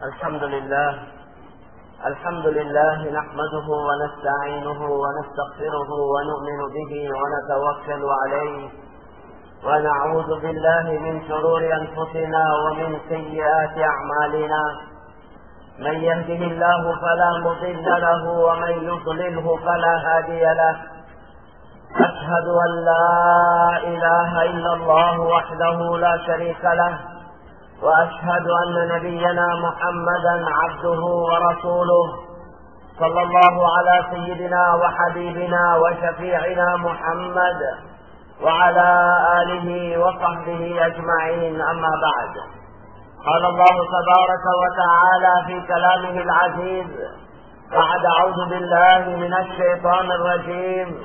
الحمد لله الحمد لله نحمده ونستعينه ونستغفره ونؤمن به ونتوكل عليه ونعوذ بالله من شرور أنفسنا ومن سيئات أعمالنا من يهده الله فلا مضل له ومن يضلله فلا هادي له أشهد أن لا إله إلا الله وحده لا شريك له وأشهد أن نبينا محمدا عبده ورسوله صلى الله على سيدنا وحبيبنا وشفيعنا محمد وعلى آله وصحبه أجمعين أما بعد قال الله تبارك وتعالى في كلامه العزيز بعد أعوذ بالله من الشيطان الرجيم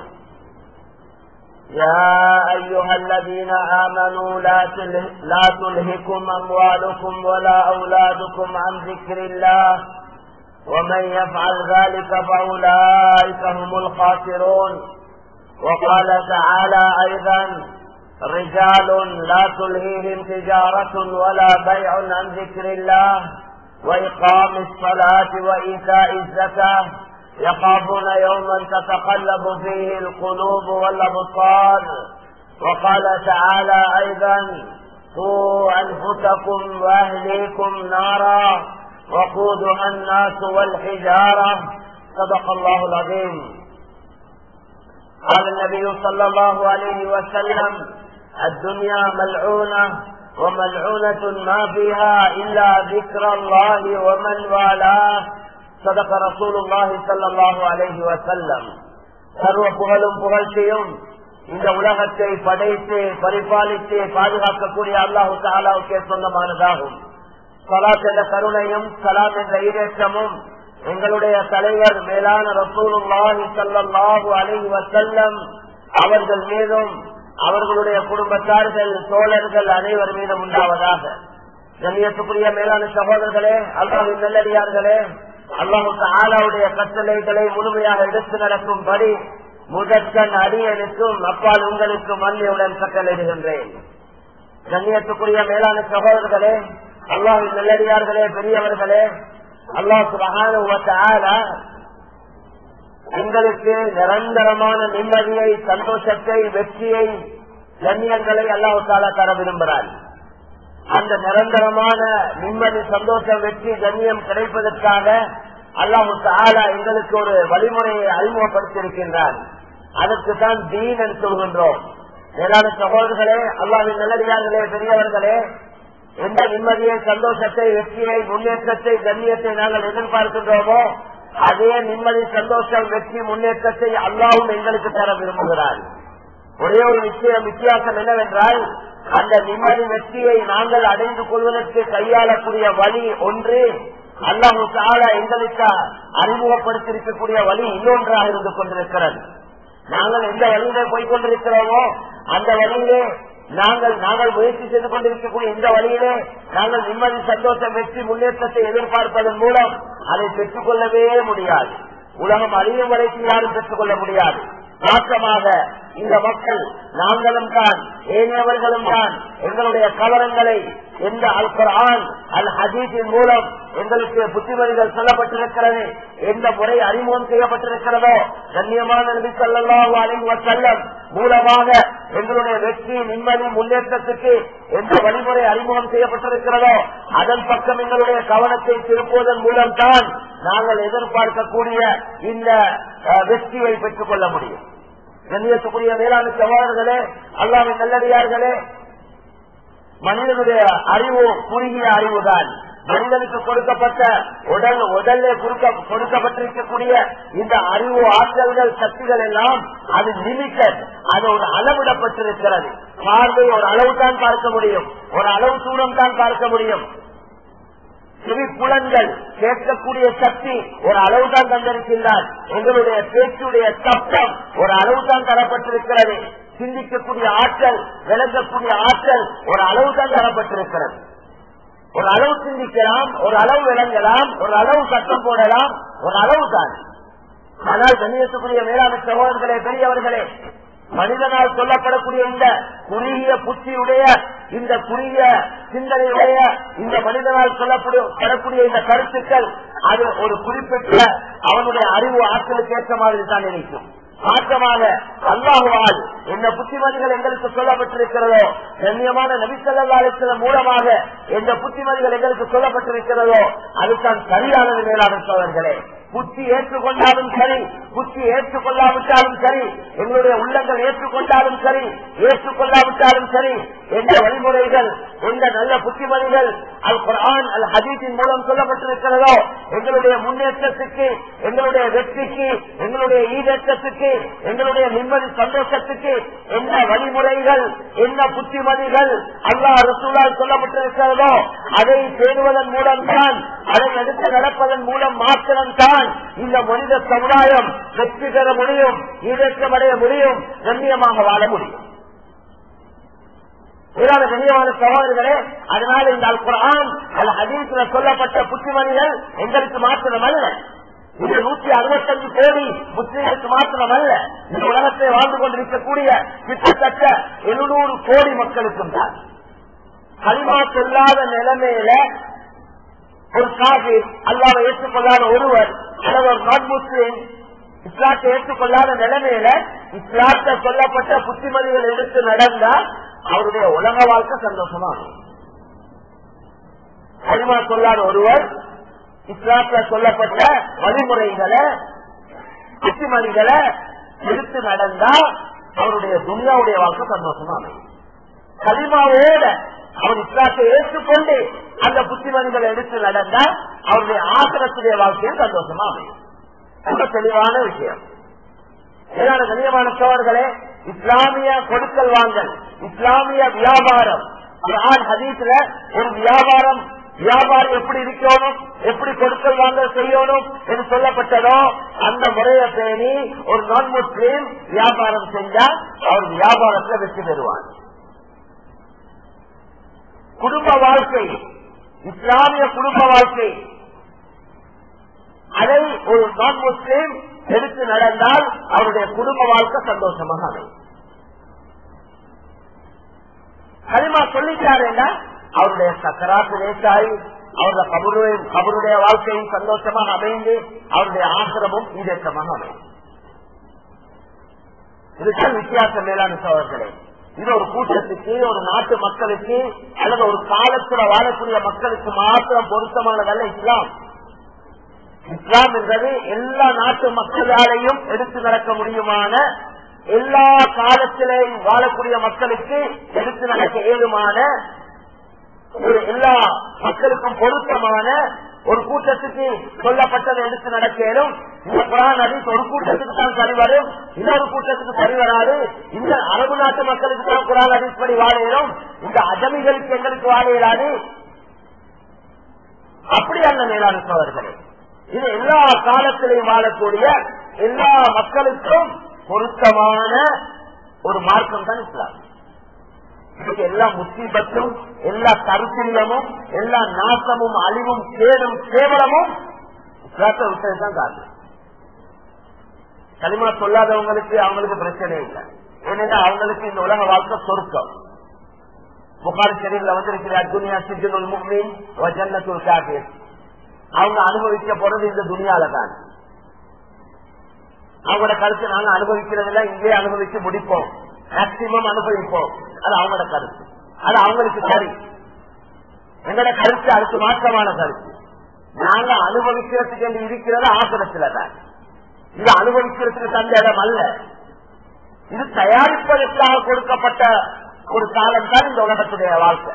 يا أيها الذين آمنوا لا, تله لا تلهكم أموالكم ولا أولادكم عن ذكر الله ومن يفعل ذلك فأولئك هم الخاسرون وقال تعالى أيضا رجال لا تلهيهم تجارة ولا بيع عن ذكر الله وإقام الصلاة وإيتاء الزكاة يخافون يوما تتقلب فيه القلوب والابصار وقال تعالى ايضا قوا انفسكم واهليكم نارا وقودها الناس والحجاره صدق الله العظيم قال النبي صلى الله عليه وسلم الدنيا ملعونه وملعونه ما فيها الا ذكر الله ومن والاه சதக ரசூலுல்லாஹி ஸல்லல்லாஹு அலைஹி வஸல்லம் சர்வ புகழும் புகழ்ச்சியும் இந்த உலகத்தை படைத்து பரிபாலித்து பாதுகாக்கக்கூடிய அல்லாஹு தாலாவுக்கே சொந்தமானதாகும் சலாத் என்ற கருணையும் சலாம் என்ற ஈரேற்றமும் எங்களுடைய தலைவர் மேலான ரசூலுல்லாஹி ஸல்லல்லாஹு அலைஹி வஸல்லம் அவர்கள் மீதும் அவர்களுடைய குடும்பத்தார்கள் தோழர்கள் அனைவர் மீதும் உண்டாவதாக கண்ணியத்துக்குரிய மேலான சகோதரர்களே அல்லாஹின் நல்லடியார்களே அல்லாஹு ஆலாவுடைய கட்டளைகளை முழுமையாக எடுத்து நடக்கும்படி முதற்கண் அடியனுக்கும் அப்பால் உங்களுக்கும் மன்னியுடன் கட்டளையிடுகின்றேன் கண்ணியத்துக்குரிய மேலான சகோதரர்களே அல்லாஹின் நல்லடியார்களே பெரியவர்களே அல்லாஹு எங்களுக்கு நிரந்தரமான நிம்மதியை சந்தோஷத்தை வெற்றியை கண்ணியங்களை அல்லாஹு தாலா தர விரும்புகிறார் அந்த நிரந்தரமான நிம்மதி சந்தோஷம் வெற்றி கண்ணியம் கிடைப்பதற்காக அல்லாஹு தாலா எங்களுக்கு ஒரு வழிமுறையை அறிமுகப்படுத்தியிருக்கின்றார் அதற்கு தான் தீன் என்று சொல்கின்றோம் மேலான சகோதரர்களே அல்லாவின் நல்லடியார்களே பெரியவர்களே எந்த நிம்மதியை சந்தோஷத்தை வெற்றியை முன்னேற்றத்தை கண்ணியத்தை நாங்கள் எதிர்பார்க்கின்றோமோ அதே நிம்மதி சந்தோஷம் வெற்றி முன்னேற்றத்தை அல்லாவும் எங்களுக்கு தர விரும்புகிறார் ஒரே ஒரு விஷயம் வித்தியாசம் என்னவென்றால் அந்த நிம்மதி வெற்றியை நாங்கள் அடைந்து கொள்வதற்கு கையாளக்கூடிய வழி ஒன்று அல்லாஹு தாலா எங்களுக்கு அறிமுகப்படுத்தியிருக்கக்கூடிய வழி இன்னொன்றாக இருந்து கொண்டிருக்கிறது நாங்கள் எந்த வழியிலே போய்கொண்டிருக்கிறோமோ அந்த வழியிலே நாங்கள் நாங்கள் முயற்சி செய்து கொண்டிருக்கக்கூடிய இந்த வழியிலே நாங்கள் நிம்மதி சந்தோஷம் வெற்றி முன்னேற்றத்தை எதிர்பார்ப்பதன் மூலம் அதை பெற்றுக்கொள்ளவே முடியாது உலகம் அழியும் வரைக்கும் யாரும் பெற்றுக்கொள்ள முடியாது மாற்றமாக இந்த மக்கள் நாங்களும் தான் ஏனையவர்களும் தான் எங்களுடைய கலரங்களை எந்த அல் குரான் அல் ஹதீஸின் மூலம் எங்களுக்கு புத்திமதிகள் சொல்லப்பட்டிருக்கிறது எந்த முறை அறிமுகம் செய்யப்பட்டிருக்கிறதோ கண்ணியமான நபி சொல்லலாம் செல்லம் மூலமாக எங்களுடைய வெற்றி நிம்மதி முன்னேற்றத்துக்கு எந்த வழிமுறை அறிமுகம் செய்யப்பட்டிருக்கிறதோ அதன் பக்கம் எங்களுடைய கவனத்தை திருப்புவதன் மூலம் தான் நாங்கள் எதிர்பார்க்கக்கூடிய இந்த வெற்றியை பெற்றுக் கொள்ள முடியும் கண்ணியத்துக்குரிய வேளாண் சவால்களே அல்லாவின் நல்லடியார்களே மனிதனுடைய அறிவு குறுகிய அறிவுதான் மனிதனுக்கு கொடுக்கப்பட்ட உடல் உடல்ல கொடுக்கப்பட்டிருக்கக்கூடிய இந்த அறிவு ஆற்றல்கள் சக்திகள் எல்லாம் அது லிமிட்டட் அது ஒரு அளவிடப்பட்டிருக்கிறது பார்வை ஒரு அளவு தான் பார்க்க முடியும் ஒரு அளவு தூரம் தான் பார்க்க முடியும் செவி புலன்கள் கேட்கக்கூடிய சக்தி ஒரு அளவு தான் தந்திருக்கின்றார் எங்களுடைய பேச்சுடைய சப்தம் ஒரு அளவு தான் தரப்பட்டிருக்கிறது சிந்திக்கக்கூடிய ஆற்றல் விளங்கக்கூடிய ஆற்றல் ஒரு அளவு தான் தரப்பட்டிருக்கிறது ஒரு அளவு சிந்திக்கலாம் ஒரு அளவு விளங்கலாம் ஒரு அளவு சத்தம் போடலாம் ஒரு அளவு தான் ஆனால் கண்ணியத்துக்குரிய மேலாண் சகோதரர்களே பெரியவர்களே மனிதனால் சொல்லப்படக்கூடிய இந்த குறுகிய புத்தியுடைய இந்த குறுகிய சிந்தனையுடைய இந்த மனிதனால் சொல்லப்படக்கூடிய இந்த கருத்துக்கள் அது ஒரு குறிப்பிட்ட அவனுடைய அறிவு ஆற்றலுக்கு ஏற்ற மாதிரி தான் நினைக்கும் மாற்றமாக அல்லாஹுவால் என்ன புத்திமதிகள் எங்களுக்கு சொல்லப்பட்டிருக்கிறதோ கண்ணியமான நபிசல்லாலத்தின் மூலமாக எந்த புத்திமதிகள் எங்களுக்கு சொல்லப்பட்டிருக்கிறதோ அதுதான் சரியானது மேலான சோழர்களே புத்தி ஏற்றுக்கொண்டாலும் சரி புத்தி ஏற்றுக்கொள்ளாவிட்டாலும் சரி எங்களுடைய உள்ளங்கள் ஏற்றுக்கொண்டாலும் சரி ஏற்றுக்கொள்ளாவிட்டாலும் சரி எந்த வழிமுறைகள் எந்த நல்ல புத்திமதிகள் அல் குரான் அல் ஹதீஸின் மூலம் சொல்லப்பட்டிருக்கிறதோ எங்களுடைய முன்னேற்றத்துக்கு எங்களுடைய வெற்றிக்கு எங்களுடைய ஈடேற்றத்துக்கு எங்களுடைய நிம்மதி சந்தோஷத்துக்கு என்ன வழிமுறைகள் என்ன புத்திமதிகள் அல்லா ரசூலால் சொல்லப்பட்டிருக்கிறதோ அதை பேணுவதன் மூலம்தான் அதை எடுத்து நடப்பதன் மூலம் மாத்திரம்தான் இந்த மனித சமுதாயம் வெற்றி பெற முடியும் ஈடேற்றம் அடைய முடியும் கண்ணியமாக வாழ முடியும் இதான கண்ணியமான சகோதரர்களே அதனால இந்த அல் குரான் அல் ஹதீஸ்ல சொல்லப்பட்ட புத்திமதிகள் எங்களுக்கு மாத்திரமல்ல இது நூற்றி அறுபத்தஞ்சு கோடி முஸ்லீம்களுக்கு மாத்திரமல்ல இந்த உலகத்தை வாழ்ந்து கொண்டிருக்கக்கூடிய கிட்டத்தட்ட எழுநூறு கோடி மக்களுக்கும் தான் களிமா சொல்லாத நிலைமையில ஒரு காஃபி அல்லாவை ஏற்றுக்கொள்ளாத ஒருவர் அல்லது ஒரு நான் முஸ்லீம் இஸ்லாத்தை ஏற்றுக்கொள்ளாத நிலைமையில இஸ்லாத்தை சொல்லப்பட்ட புத்திமதிகள் எடுத்து நடந்தா அவருடைய உலக வாழ்க்கை சந்தோஷமா களிமா சொல்லாத ஒருவர் இஸ்லாத்துல சொல்லப்பட்ட வழிமுறைகளை புத்திமதிகளை எடுத்து நடந்தா அவருடைய துனியாவுடைய வாழ்க்கை சந்தோஷமா அமையும் களிமாவோட அவர் இஸ்லாத்தை ஏற்றுக்கொண்டு அந்த புத்திமதிகளை எடுத்து நடந்தா அவருடைய ஆசிரத்துடைய வாழ்க்கையும் சந்தோஷமா அமையும் ரொம்ப தெளிவான விஷயம் ஏதான கண்ணியமான சோழர்களே இஸ்லாமிய கொடுக்கல் வாங்கல் இஸ்லாமிய வியாபாரம் குரான் ஹதீஸ்ல ஒரு வியாபாரம் வியாபாரம் எப்படி இருக்கணும் எப்படி கொடுக்கல் வாங்கல் செய்யணும் என்று சொல்லப்பட்டதோ அந்த முறையை பேணி ஒரு நான் முஸ்லீம் வியாபாரம் செஞ்சா அவர் வியாபாரத்தில் வெற்றி பெறுவார் குடும்ப வாழ்க்கை இஸ்லாமிய குடும்ப வாழ்க்கை அதை ஒரு நான் முஸ்லீம் எடுத்து நடந்தால் அவருடைய குடும்ப வாழ்க்கை சந்தோஷமாக அமையும் களிமா சொல்லிட்டாருன்னா அவருடைய சக்கராத்து லேசாயி அவருடைய கபருடைய கபருடைய வாழ்க்கையும் சந்தோஷமாக அமைந்து அவருடைய ஆசிரமும் ஈடேற்றமாக அமையும் இதுதான் வித்தியாசம் மேலான சோழர்களே இது ஒரு கூட்டத்துக்கு ஒரு நாட்டு மக்களுக்கு அல்லது ஒரு காலத்துல வாழக்கூடிய மக்களுக்கு மாத்திரம் பொருத்தமானதல்ல இஸ்லாம் இஸ்லாம் என்பது எல்லா நாட்டு மக்களாலையும் எடுத்து நடக்க முடியுமான எல்லா காலத்திலேயும் வாழக்கூடிய மக்களுக்கு எடுத்து நடக்க ஏதுமான ஒரு எல்லா மக்களுக்கும் பொருத்தமான ஒரு கூட்டத்துக்கு சொல்லப்பட்டதை எடுத்து நடக்கலும் இந்த குரான் அதில் ஒரு கூட்டத்துக்கு தான் சரி வரும் இன்னொரு கூட்டத்துக்கு சரி வராது இந்த அரபு நாட்டு மக்களுக்கு தான் குரான் அதிப்படி வாழையிலும் இந்த அஜமிகளுக்கு எங்களுக்கு வாழ இயலாது அப்படி அல்ல மேலான சோழர்களே இது எல்லா காலத்திலையும் வாழக்கூடிய எல்லா மக்களுக்கும் பொருத்தமான ஒரு மார்க்கம் தான் இஸ்லாம் இதுக்கு எல்லா முசீபத்தும் எல்லா கருத்திரியமும் எல்லா நாசமும் அழிவும் கேடும் கேவலமும் இஸ்லாத்தை விட்டதுதான் காரணம் களிமா சொல்லாதவங்களுக்கு அவங்களுக்கு பிரச்சனை இல்லை ஏனென்றா அவங்களுக்கு இந்த உலக வாழ்க்கை சொருக்கம் புகார் ஷெரீப்ல வந்திருக்கிற துனியா சிஜனுல் முக்மீன் ஜன்னத்துல் காபீர் அவங்க அனுபவிக்க போறது இந்த துணியால தான் அவங்களோட கருத்து நாங்க அனுபவிக்கிறதுல இங்கே அனுபவிச்சு முடிப்போம் மேக்சிமம் அனுபவிப்போம் அது அவங்களோட கருத்து அது அவங்களுக்கு சரி எங்களோட கருத்து அதுக்கு மாற்றமான கருத்து நாங்க அனுபவிக்கிறதுக்கு என்று இருக்கிறது ஆசிரத்துல தான் இது அனுபவிக்கிறதுக்கு தந்த இடம் அல்ல இது தயாரிப்பதற்காக கொடுக்கப்பட்ட ஒரு காலம் தான் இந்த உலகத்துடைய வாழ்க்கை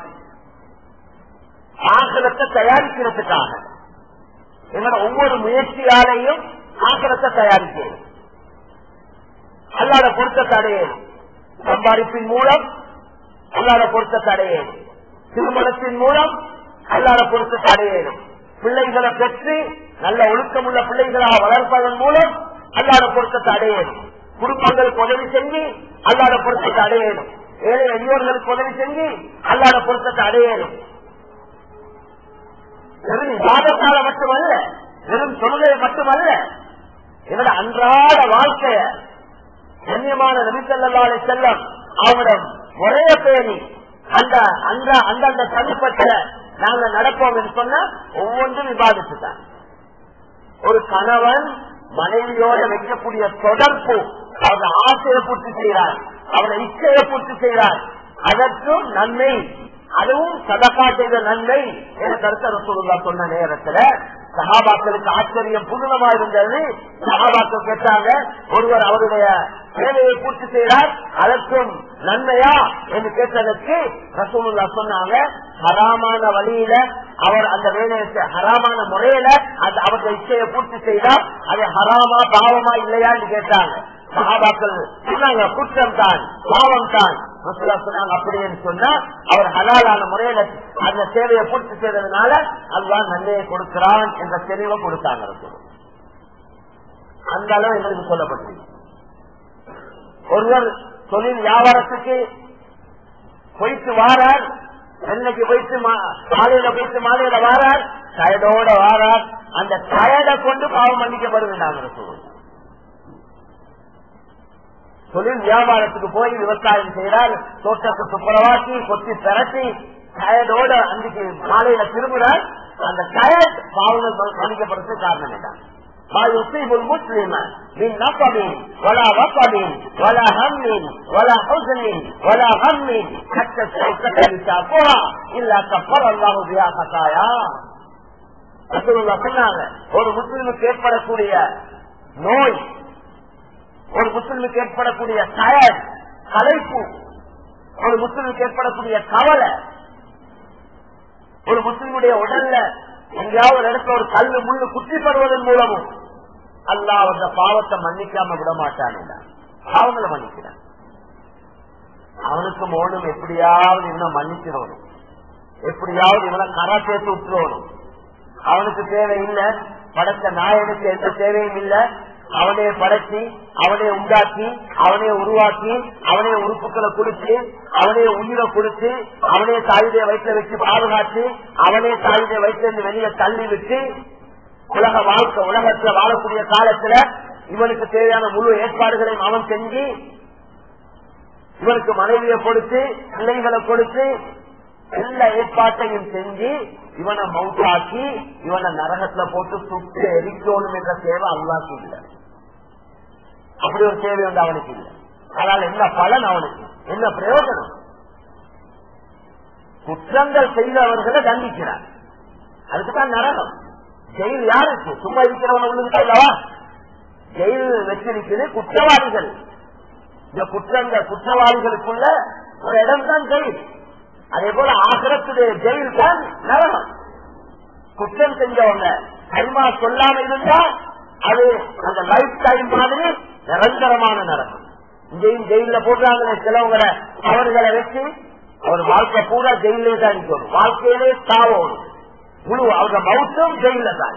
ஆசிரத்தை தயாரிக்கிறதுக்காக எங்களோட ஒவ்வொரு முயற்சியாலையும் ஆசிரத்தை தயாரிக்கிறேன் அல்லாத பொருத்தத்தை அடையேன் சம்பாதிப்பின் மூலம் அல்லாத பொருத்தத்தை அடையேன் திருமணத்தின் மூலம் அல்லாத பொருத்தத்தை அடையேனும் பிள்ளைகளை பெற்று நல்ல ஒழுக்கமுள்ள பிள்ளைகளாக வளர்ப்பதன் மூலம் அல்லாத பொருத்தத்தை அடையேனும் குடும்பங்களுக்கு உதவி செஞ்சு அல்லாத பொருத்தத்தை அடையேனும் ஏழை எளியோர்களுக்கு உதவி செஞ்சு அல்லாத பொருத்தத்தை அடையேனும் வெறும் வாதத்தால மட்டுமல்ல வெறும் தொழுகை மட்டுமல்ல என்னோட அன்றாட வாழ்க்கைய கண்ணியமான நபிசல்லாலே செல்லம் அவங்களிடம் முறைய பேணி அந்த அந்த அந்தந்த தனிப்பட்ட நாங்க நடப்போம் என்று சொன்னா ஒவ்வொன்றும் விவாதிச்சுட்டாங்க ஒரு கணவன் மனைவியோட வைக்கக்கூடிய தொடர்பு அவருடைய ஆசையை பூர்த்தி செய்கிறார் அவருடைய இச்சையை பூர்த்தி செய்கிறார் அதற்கும் நன்மை அதுவும் சதகா செய்த நன்மை என கருத்த ரசூலுல்லா சொன்ன நேரத்துல சகாபாக்களுக்கு ஆச்சரியம் புதுனமா இருந்தது சகாபாக்கள் கேட்டாங்க ஒருவர் அவருடைய தேவையை பூர்த்தி செய்கிறார் அதற்கும் நன்மையா என்று கேட்டதற்கு ரசூலுல்லா சொன்னாங்க ஹராமான வழியில அவர் அந்த வேலையை செ- ஹராமான முறையில அந்த அவருடைய இச்சையை பூர்த்தி செய்தால் அது ஹராமா பாவமா இல்லையான்னு கேட்டாங்க சகாபாக்கள் சொன்னாங்க குற்றம் தான் பாவம் தான் ரசூலா சொன்னாங்க அப்படின்னு சொன்னா அவர் ஹலாலான முறையில அந்த சேவையை பூர்த்தி செய்ததுனால அதுதான் நன்மையை கொடுக்கிறான் என்ற தெளிவை கொடுத்தாங்க ரசூல் அந்த அளவு எங்களுக்கு சொல்லப்பட்டது ஒருவர் தொழில் வியாபாரத்துக்கு போயிட்டு வாரார் என்னைக்கு போயிட்டு மா- காலையில போயிட்டு மாலையில வாரார் டயர்டோட வாரார் அந்த டயர்டை கொண்டு பாவம் மன்னிக்கப்படுகிறாங்க ரசூல் தொழில் வியாபாரத்துக்கு போய் விவசாயம் செய்கிறார் தோட்டத்தை துப்புரவாக்கி கொத்தி திரட்டி டயர்டோட அன்றைக்கு மாலையில திரும்புறார் அந்த டயர்ட் பாவங்கள் மன்னிக்கப்படுறதுக்கு காரணம் என்ன ما يصيب المسلم من نصب ولا وصب ولا هم ولا حزن ولا غم حتى الشوكة لتعفها إلا كفر الله بها خطايا ரசூலுல்லாஹ் சொன்னாங்க ஒரு முஸ்லிமுக்கு ஏற்படக்கூடிய நோய் ஒரு முஸ்லிமுக்கு ஏற்படக்கூடிய டயர் கலைப்பு ஒரு முஸ்லிமுக்கு ஏற்படக்கூடிய கவலை ஒரு முஸ்லிமுடைய உடல்ல எங்கேயாவது ஒரு இடத்துல ஒரு கல்லு முள்ளு குத்திப்படுவதன் மூலமும் அல்லாஹ் அந்த பாவத்தை மன்னிக்காம விட மாட்டான் பாவங்களை மன்னிக்கிறான் அவனுக்கு மோனும் எப்படியாவது இவனை மன்னிச்சிடணும் எப்படியாவது இவனை கரை சேர்த்து விட்டுறணும் அவனுக்கு தேவை இல்ல படைத்த நாயனுக்கு எந்த தேவையும் இல்ல அவனே படைச்சி அவனே உண்டாக்கி அவனே உருவாக்கி அவனே உறுப்புகளை கொடுத்து அவனே உயிரை கொடுத்து அவனே தாயுடைய வயிற்றுல வச்சு பாதுகாத்து அவனே தாயுடைய வயிற்றுல இருந்து வெளியே தள்ளி விட்டு உலக வாழ்க்கை உலகத்துல வாழக்கூடிய காலத்துல இவனுக்கு தேவையான முழு ஏற்பாடுகளையும் அவன் செஞ்சு இவனுக்கு மனைவியை கொடுத்து பிள்ளைகளை கொடுத்து எல்லா ஏற்பாட்டையும் செஞ்சு இவனை மவுத்தாக்கி இவனை நரகத்துல போட்டு சுட்டு எரிக்கணும் என்ற தேவை அல்லாக்கு இல்லை அப்படி ஒரு தேவை வந்து அவனுக்கு இல்லை ஆனால் என்ன பலன் அவனுக்கு என்ன பிரயோஜனம் குற்றங்கள் செய்தவர்களை தண்டிக்கிறார் அதுக்குதான் நரகம் ஜெயில் யாருக்கு சும்மா இருக்கிறவன உள்ளுக்கு அல்லவா ஜெயில் வச்சிருக்கிறது குற்றவாளிகள் இந்த குற்றங்கள் குற்றவாளிகளுக்குள்ள ஒரு இடம் தான் ஜெயில் அதே போல ஆசிரத்துடைய ஜெயில் தான் நரகம் குற்றம் செஞ்சவங்க கைமா சொல்லாம இருந்தா அது அந்த லைஃப் டைம் மாதிரி நிரந்தரமான நரகம் இங்கேயும் ஜெயில போடுறாங்களே சிலவங்களை அவர்களை வச்சு அவர் வாழ்க்கை பூரா ஜெயிலே தான் இருக்கணும் வாழ்க்கையிலே தாவோணும் முழு அவங்க மவுத்தும் ஜெயில தான்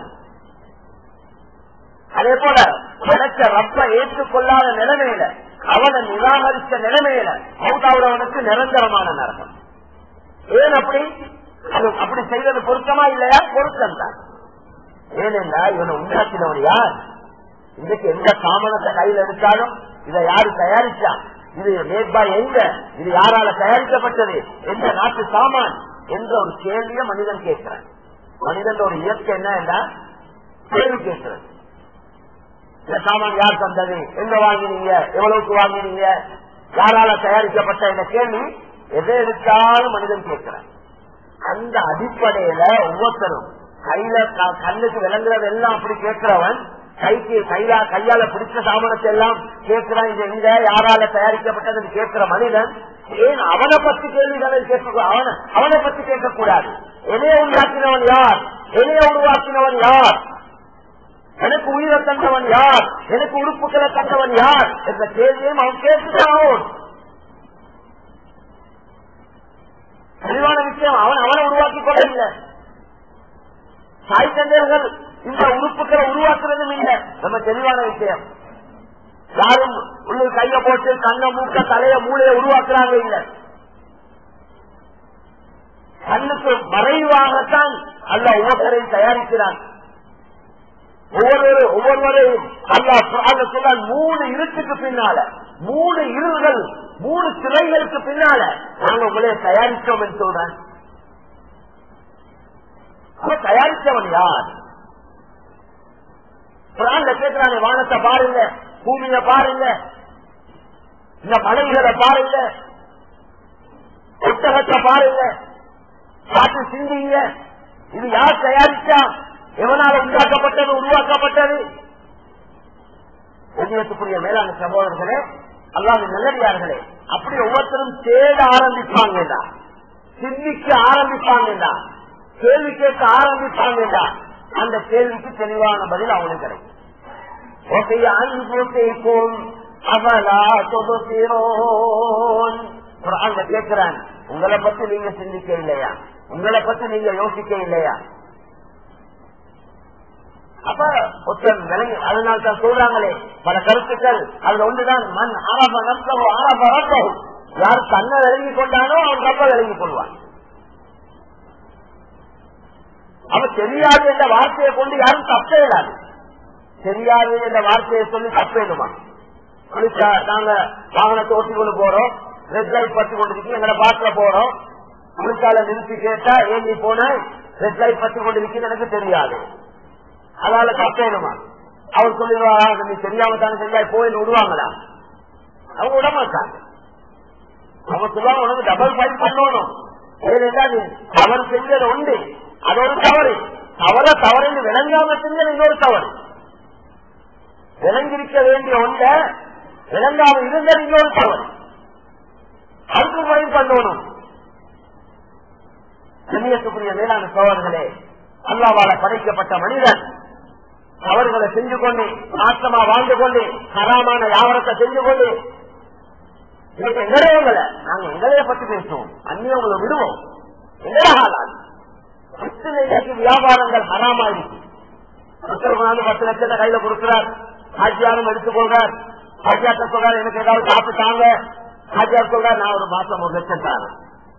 அதே போல படைச்ச ரப்ப ஏற்றுக்கொள்ளாத நிலைமையில அவனை நிராகரித்த நிலைமையில மவுத்தாவுறவனுக்கு நிரந்தரமான நரகம் ஏன் அப்படி அது அப்படி செய்வது பொருத்தமா இல்லையா பொருத்தம் தான் ஏனென்றா இவனை உண்டாக்கினவன் யார் இன்றைக்கு எந்த சாமனத்தை கையில் எடுத்தாலும் இதை யாரு தயாரிச்சா இது மேற்பா எங்க இது யாரால தயாரிக்கப்பட்டது எந்த நாட்டு சாமான் என்ற ஒரு கேள்விய மனிதன் கேட்கிறான் மனிதன் ஒரு இயற்கை என்ன கேள்வி கேட்கிறது இந்த சாமான் யார் தந்தது எங்க வாங்கினீங்க எவ்வளவுக்கு வாங்கினீங்க யாரால தயாரிக்கப்பட்ட இந்த கேள்வி எதை எடுத்தாலும் மனிதன் கேட்கிறான் அந்த அடிப்படையில ஒவ்வொருத்தரும் கையில க- கண்ணுக்கு விளங்குறது எல்லாம் அப்படி கேட்கிறவன் கைக்கு கையா கையால பிடிச்ச சாமானத்தை எல்லாம் கேட்கிறான் இது எங்க யாரால தயாரிக்கப்பட்டது கேட்கிற மனிதன் ஏன் அவனை பத்தி கேள்விகளை கேட்க அவன அவனை பத்தி கேட்கக்கூடாது என்னைய உண்டாக்கினவன் யார் என்னைய உருவாக்கினவன் யார் எனக்கு உயிரை தந்தவன் யார் எனக்கு உறுப்புகளை தந்தவன் யார் என்ற கேள்வியும் அவன் கேட்டுதான் ஆகும். தெளிவான விஷயம் அவன் அவனை உருவாக்கி கொள்ளவில்லை தாய் தந்தையர்கள் இந்த உறுப்புகளை உருவாக்குறதும் இல்லை நம்ம தெளிவான விஷயம் யாரும் உள்ள கைய போட்டு கண்ணை மூக்க தலைய மூளைய உருவாக்குறாங்க இல்ல கண்ணுக்கு மறைவாகத்தான் அல்ல ஒவ்வொருத்தரையும் தயாரிக்கிறான் ஒவ்வொரு ஒவ்வொருவரையும் அல்லா சொல்ல மூணு இருட்டுக்கு பின்னால மூணு இருள்கள் மூணு சிறைகளுக்கு பின்னால நாங்க உங்களே தயாரிச்சோம் என்று சொல்றேன் அவன் தயாரிச்சவன் யார் குரான்ல கேட்கிறாங்க வானத்தை பாருங்க பூமியை பாருங்க இந்த மலைகளை பாருங்க புத்தகத்தை பாருங்க பார்த்து சிந்திங்க இது யார் தயாரிச்சா எவனால உண்டாக்கப்பட்டது உருவாக்கப்பட்டது கண்ணியத்துக்குரிய மேலான சகோதரர்களே அல்லாத நல்லடியார்களே அப்படி ஒவ்வொருத்தரும் தேட ஆரம்பிப்பாங்கடா சிந்திக்க ஆரம்பிப்பாங்கடா கேள்வி கேட்க ஆரம்பிப்பாங்கடா அந்த கேள்விக்கு தெளிவான பதில் அவனுக்கு கிடைக்கும் ஓகே அன்புக்கும் அவலா தொகுக்கிறோன் குரான்ல கேட்கிறான் உங்களை பத்தி நீங்க சிந்திக்க இல்லையா உங்களை பத்தி நீங்க யோசிக்க இல்லையா அப்ப ஒருத்தன் விளங்கி அதனால தான் சொல்றாங்களே பல கருத்துக்கள் அதுல ஒன்றுதான் மண் ஆரம்ப நஷ்டமோ ஆரம்ப ரத்தம் யார் தன்னை விளங்கி கொண்டானோ அவன் ரப்ப விளங்கி கொள்வான் அவன் தெரியாது என்ற வார்த்தையை கொண்டு யாரும் தப்பே இல்லாது தெரியாது என்ற வார்த்தையை சொல்லி தப்பேனுமா நாங்க வாகனத்தை ஓட்டி கொண்டு போறோம் ரெட் லைட் பத்தி கொண்டிருக்கீங்க எங்களை பாட்டுல போறோம் குளிக்கால நிறுத்தி கேட்டா ஏன் நீ போன ரெட் லைட் பத்தி கொண்டிருக்கீங்க எனக்கு தெரியாது அதனால தப்பேனுமா அவர் சொல்லிடுவாரா நீ தெரியாம தானே செஞ்சா போயின்னு விடுவாங்களா அவங்க விட மாட்டாங்க அவங்க சொல்லுவாங்க உனக்கு டபுள் ஃபைல் பண்ணணும் ஏனென்றா நீ தவறு செஞ்சது உண்டு அது ஒரு தவறு தவற தவறு விளங்காம செஞ்சது இன்னொரு தவறு விளங்கிருக்க வேண்டிய ஒன்ற விளங்காம இருந்தது இன்னொரு தவறு அதுக்கு முறையும் பண்ணணும் கண்ணியத்துக்குரிய மேலான சோழர்களே அல்லாவால படைக்கப்பட்ட மனிதன் தவறுகளை செஞ்சு கொண்டு நாசமா வாழ்ந்து கொண்டு ஹராமான வியாபாரத்தை செஞ்சு கொண்டு இன்னைக்கு எங்களையவங்களை நாங்க எங்களைய பத்தி பேசுவோம் அந்நியவங்களை விடுவோம் எங்களால் இன்னைக்கு வியாபாரங்கள் ஹராமா இருக்கு ஒருத்தர் கொண்டாந்து பத்து லட்சத்தை கையில கொடுக்கிறார் ஹாஜியாரும் எடுத்துக்கொள்றார் ஹாஜியாட்ட சொல்றாரு எனக்கு ஏதாவது சாப்பிட்டாங்க ஹாஜியார் சொல்றாரு நான் ஒரு மாசம் ஒரு லட்சம் தாரேன்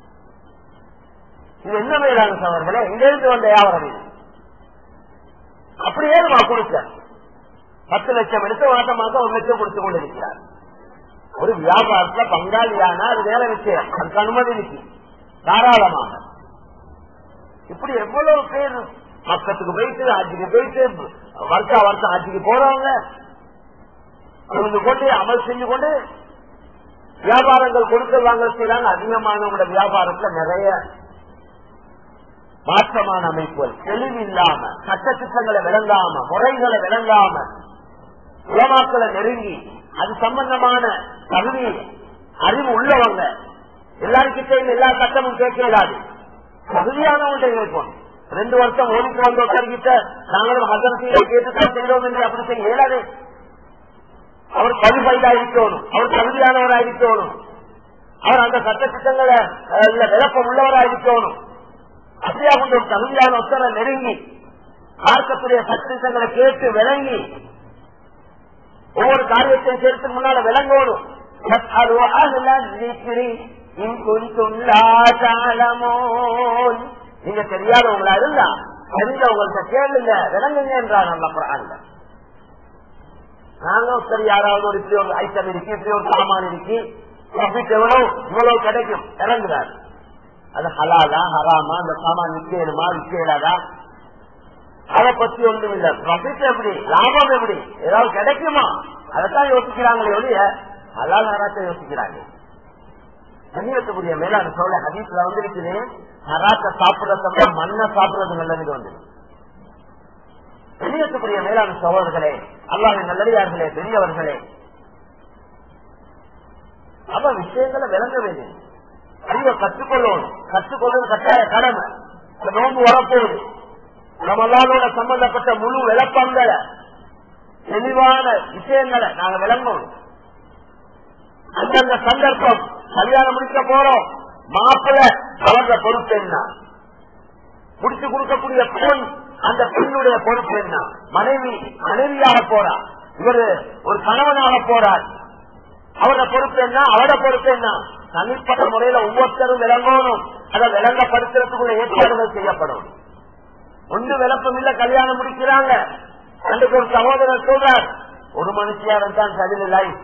இது என்ன மேலான சவர்களே இங்கிருந்து வந்த வியாபாரம் இது அப்படியே நம்ம கொடுக்க பத்து லட்சம் எடுத்து மாசம் மாசம் ஒரு லட்சம் கொடுத்து கொண்டிருக்கிறார் ஒரு வியாபாரத்துல பங்காளியானா அது வேற விஷயம் அதுக்கு அனுமதி இருக்கு தாராளமாக இப்படி எவ்வளவு பேர் மக்கத்துக்கு போயிட்டு ஆட்சிக்கு போயிட்டு வருஷா வருஷம் ஆட்சிக்கு போறவங்க இருந்து கொண்டு அமல் செஞ்சு கொண்டு வியாபாரங்கள் கொடுத்து வாங்க செய்யறாங்க அதிகமானவங்களோட வியாபாரத்துல நிறைய மாற்றமான அமைப்புகள் தெளிவில்லாம சட்டத்திட்டங்களை விளங்காம முறைகளை விளங்காம உலமாக்களை நெருங்கி அது சம்பந்தமான தகுதி அறிவு உள்ளவங்க எல்லாருக்கிட்டையும் எல்லா சட்டமும் கேட்கலாது தகுதியானவங்க கேட்போம் ரெண்டு வருஷம் ஓடிட்டு வந்த ஒருத்தர்கிட்ட நாங்களும் ஹசரத்தை கேட்டுத்தான் செய்தோம் என்று அப்படி செய்ய இயலாது அவர் குவாலிஃபைடா இருக்கணும் அவர் தகுதியானவராக இருக்கணும் அவர் அந்த சட்டத்திட்டங்களை விளக்கம் உள்ளவராக இருக்கணும் அப்படியா கொஞ்சம் தகுதியான ஒத்தரை நெருங்கி மார்க்கத்துடைய சட்டத்திட்டங்களை கேட்டு விளங்கி ஒவ்வொரு காரியத்தையும் சேர்த்து முன்னால விளங்கணும் நீங்க தெரியாதவங்களா இருந்தா தெரிஞ்சவங்கள்ட்ட கேளுங்க விளங்குங்க என்றார் நம்ம குரான்ல நாங்க சரி யாராவது ஒரு இப்படி ஒரு ஐட்டம் இருக்கு இப்படி ஒரு சாமான் இருக்கு ப்ராஃபிட் எவ்வளவு இவ்வளவு கிடைக்கும் இறங்குறாரு அது ஹலாலா ஹராமா அந்த சாமான் விற்கணுமா விற்கலாதா அதை பத்தி ஒன்றும் இல்ல ப்ராஃபிட் எப்படி லாபம் எப்படி ஏதாவது கிடைக்குமா அதைத்தான் யோசிக்கிறாங்களே ஒழிய ஹலால் ஹராத்தை யோசிக்கிறாங்க கண்ணியத்துக்குரிய மேலான சோழ ஹதீஸ்ல வந்திருக்குது ஹராத்தை சாப்பிடுறத மண்ணை சாப்பிடுறது நல்லது வந்து கண்ணியத்துக்குரிய மேலான சகோதரர்களே அல்லாவின் நல்லடியார்களே பெரியவர்களே அப்ப விஷயங்களை விளங்க வேண்டியது அறிவை கற்றுக்கொள்ளணும் கற்றுக்கொள்வது கட்டாய கடமை இந்த நோம்பு வரப்போகுது ரமலானோட சம்பந்தப்பட்ட முழு விளப்பங்களை தெளிவான விஷயங்களை நாங்க விளங்கணும் அந்தந்த சந்தர்ப்பம் கல்யாணம் முடிக்க போறோம் மாப்பிள்ள அவங்க பொறுப்பு என்ன முடிச்சு கொடுக்கக்கூடிய பெண் அந்த பெண்ணுடைய பொறுப்பு என்ன மனைவி மனைவியாக போறா இவரு ஒரு கணவனாக போறார் அவரோட பொறுப்பு என்ன அவரோட பொறுப்பு என்ன தனிப்பட்ட முறையில ஒவ்வொருத்தரும் விளங்கணும் அதை விளங்கப்படுத்துறதுக்குள்ள ஏற்பாடுகள் செய்யப்படும் ஒன்று விளக்கம் இல்ல கல்யாணம் முடிக்கிறாங்க அன்றைக்கு ஒரு சகோதரர் சொல்றார் ஒரு மனுஷியாரம் தான் சரியில்லை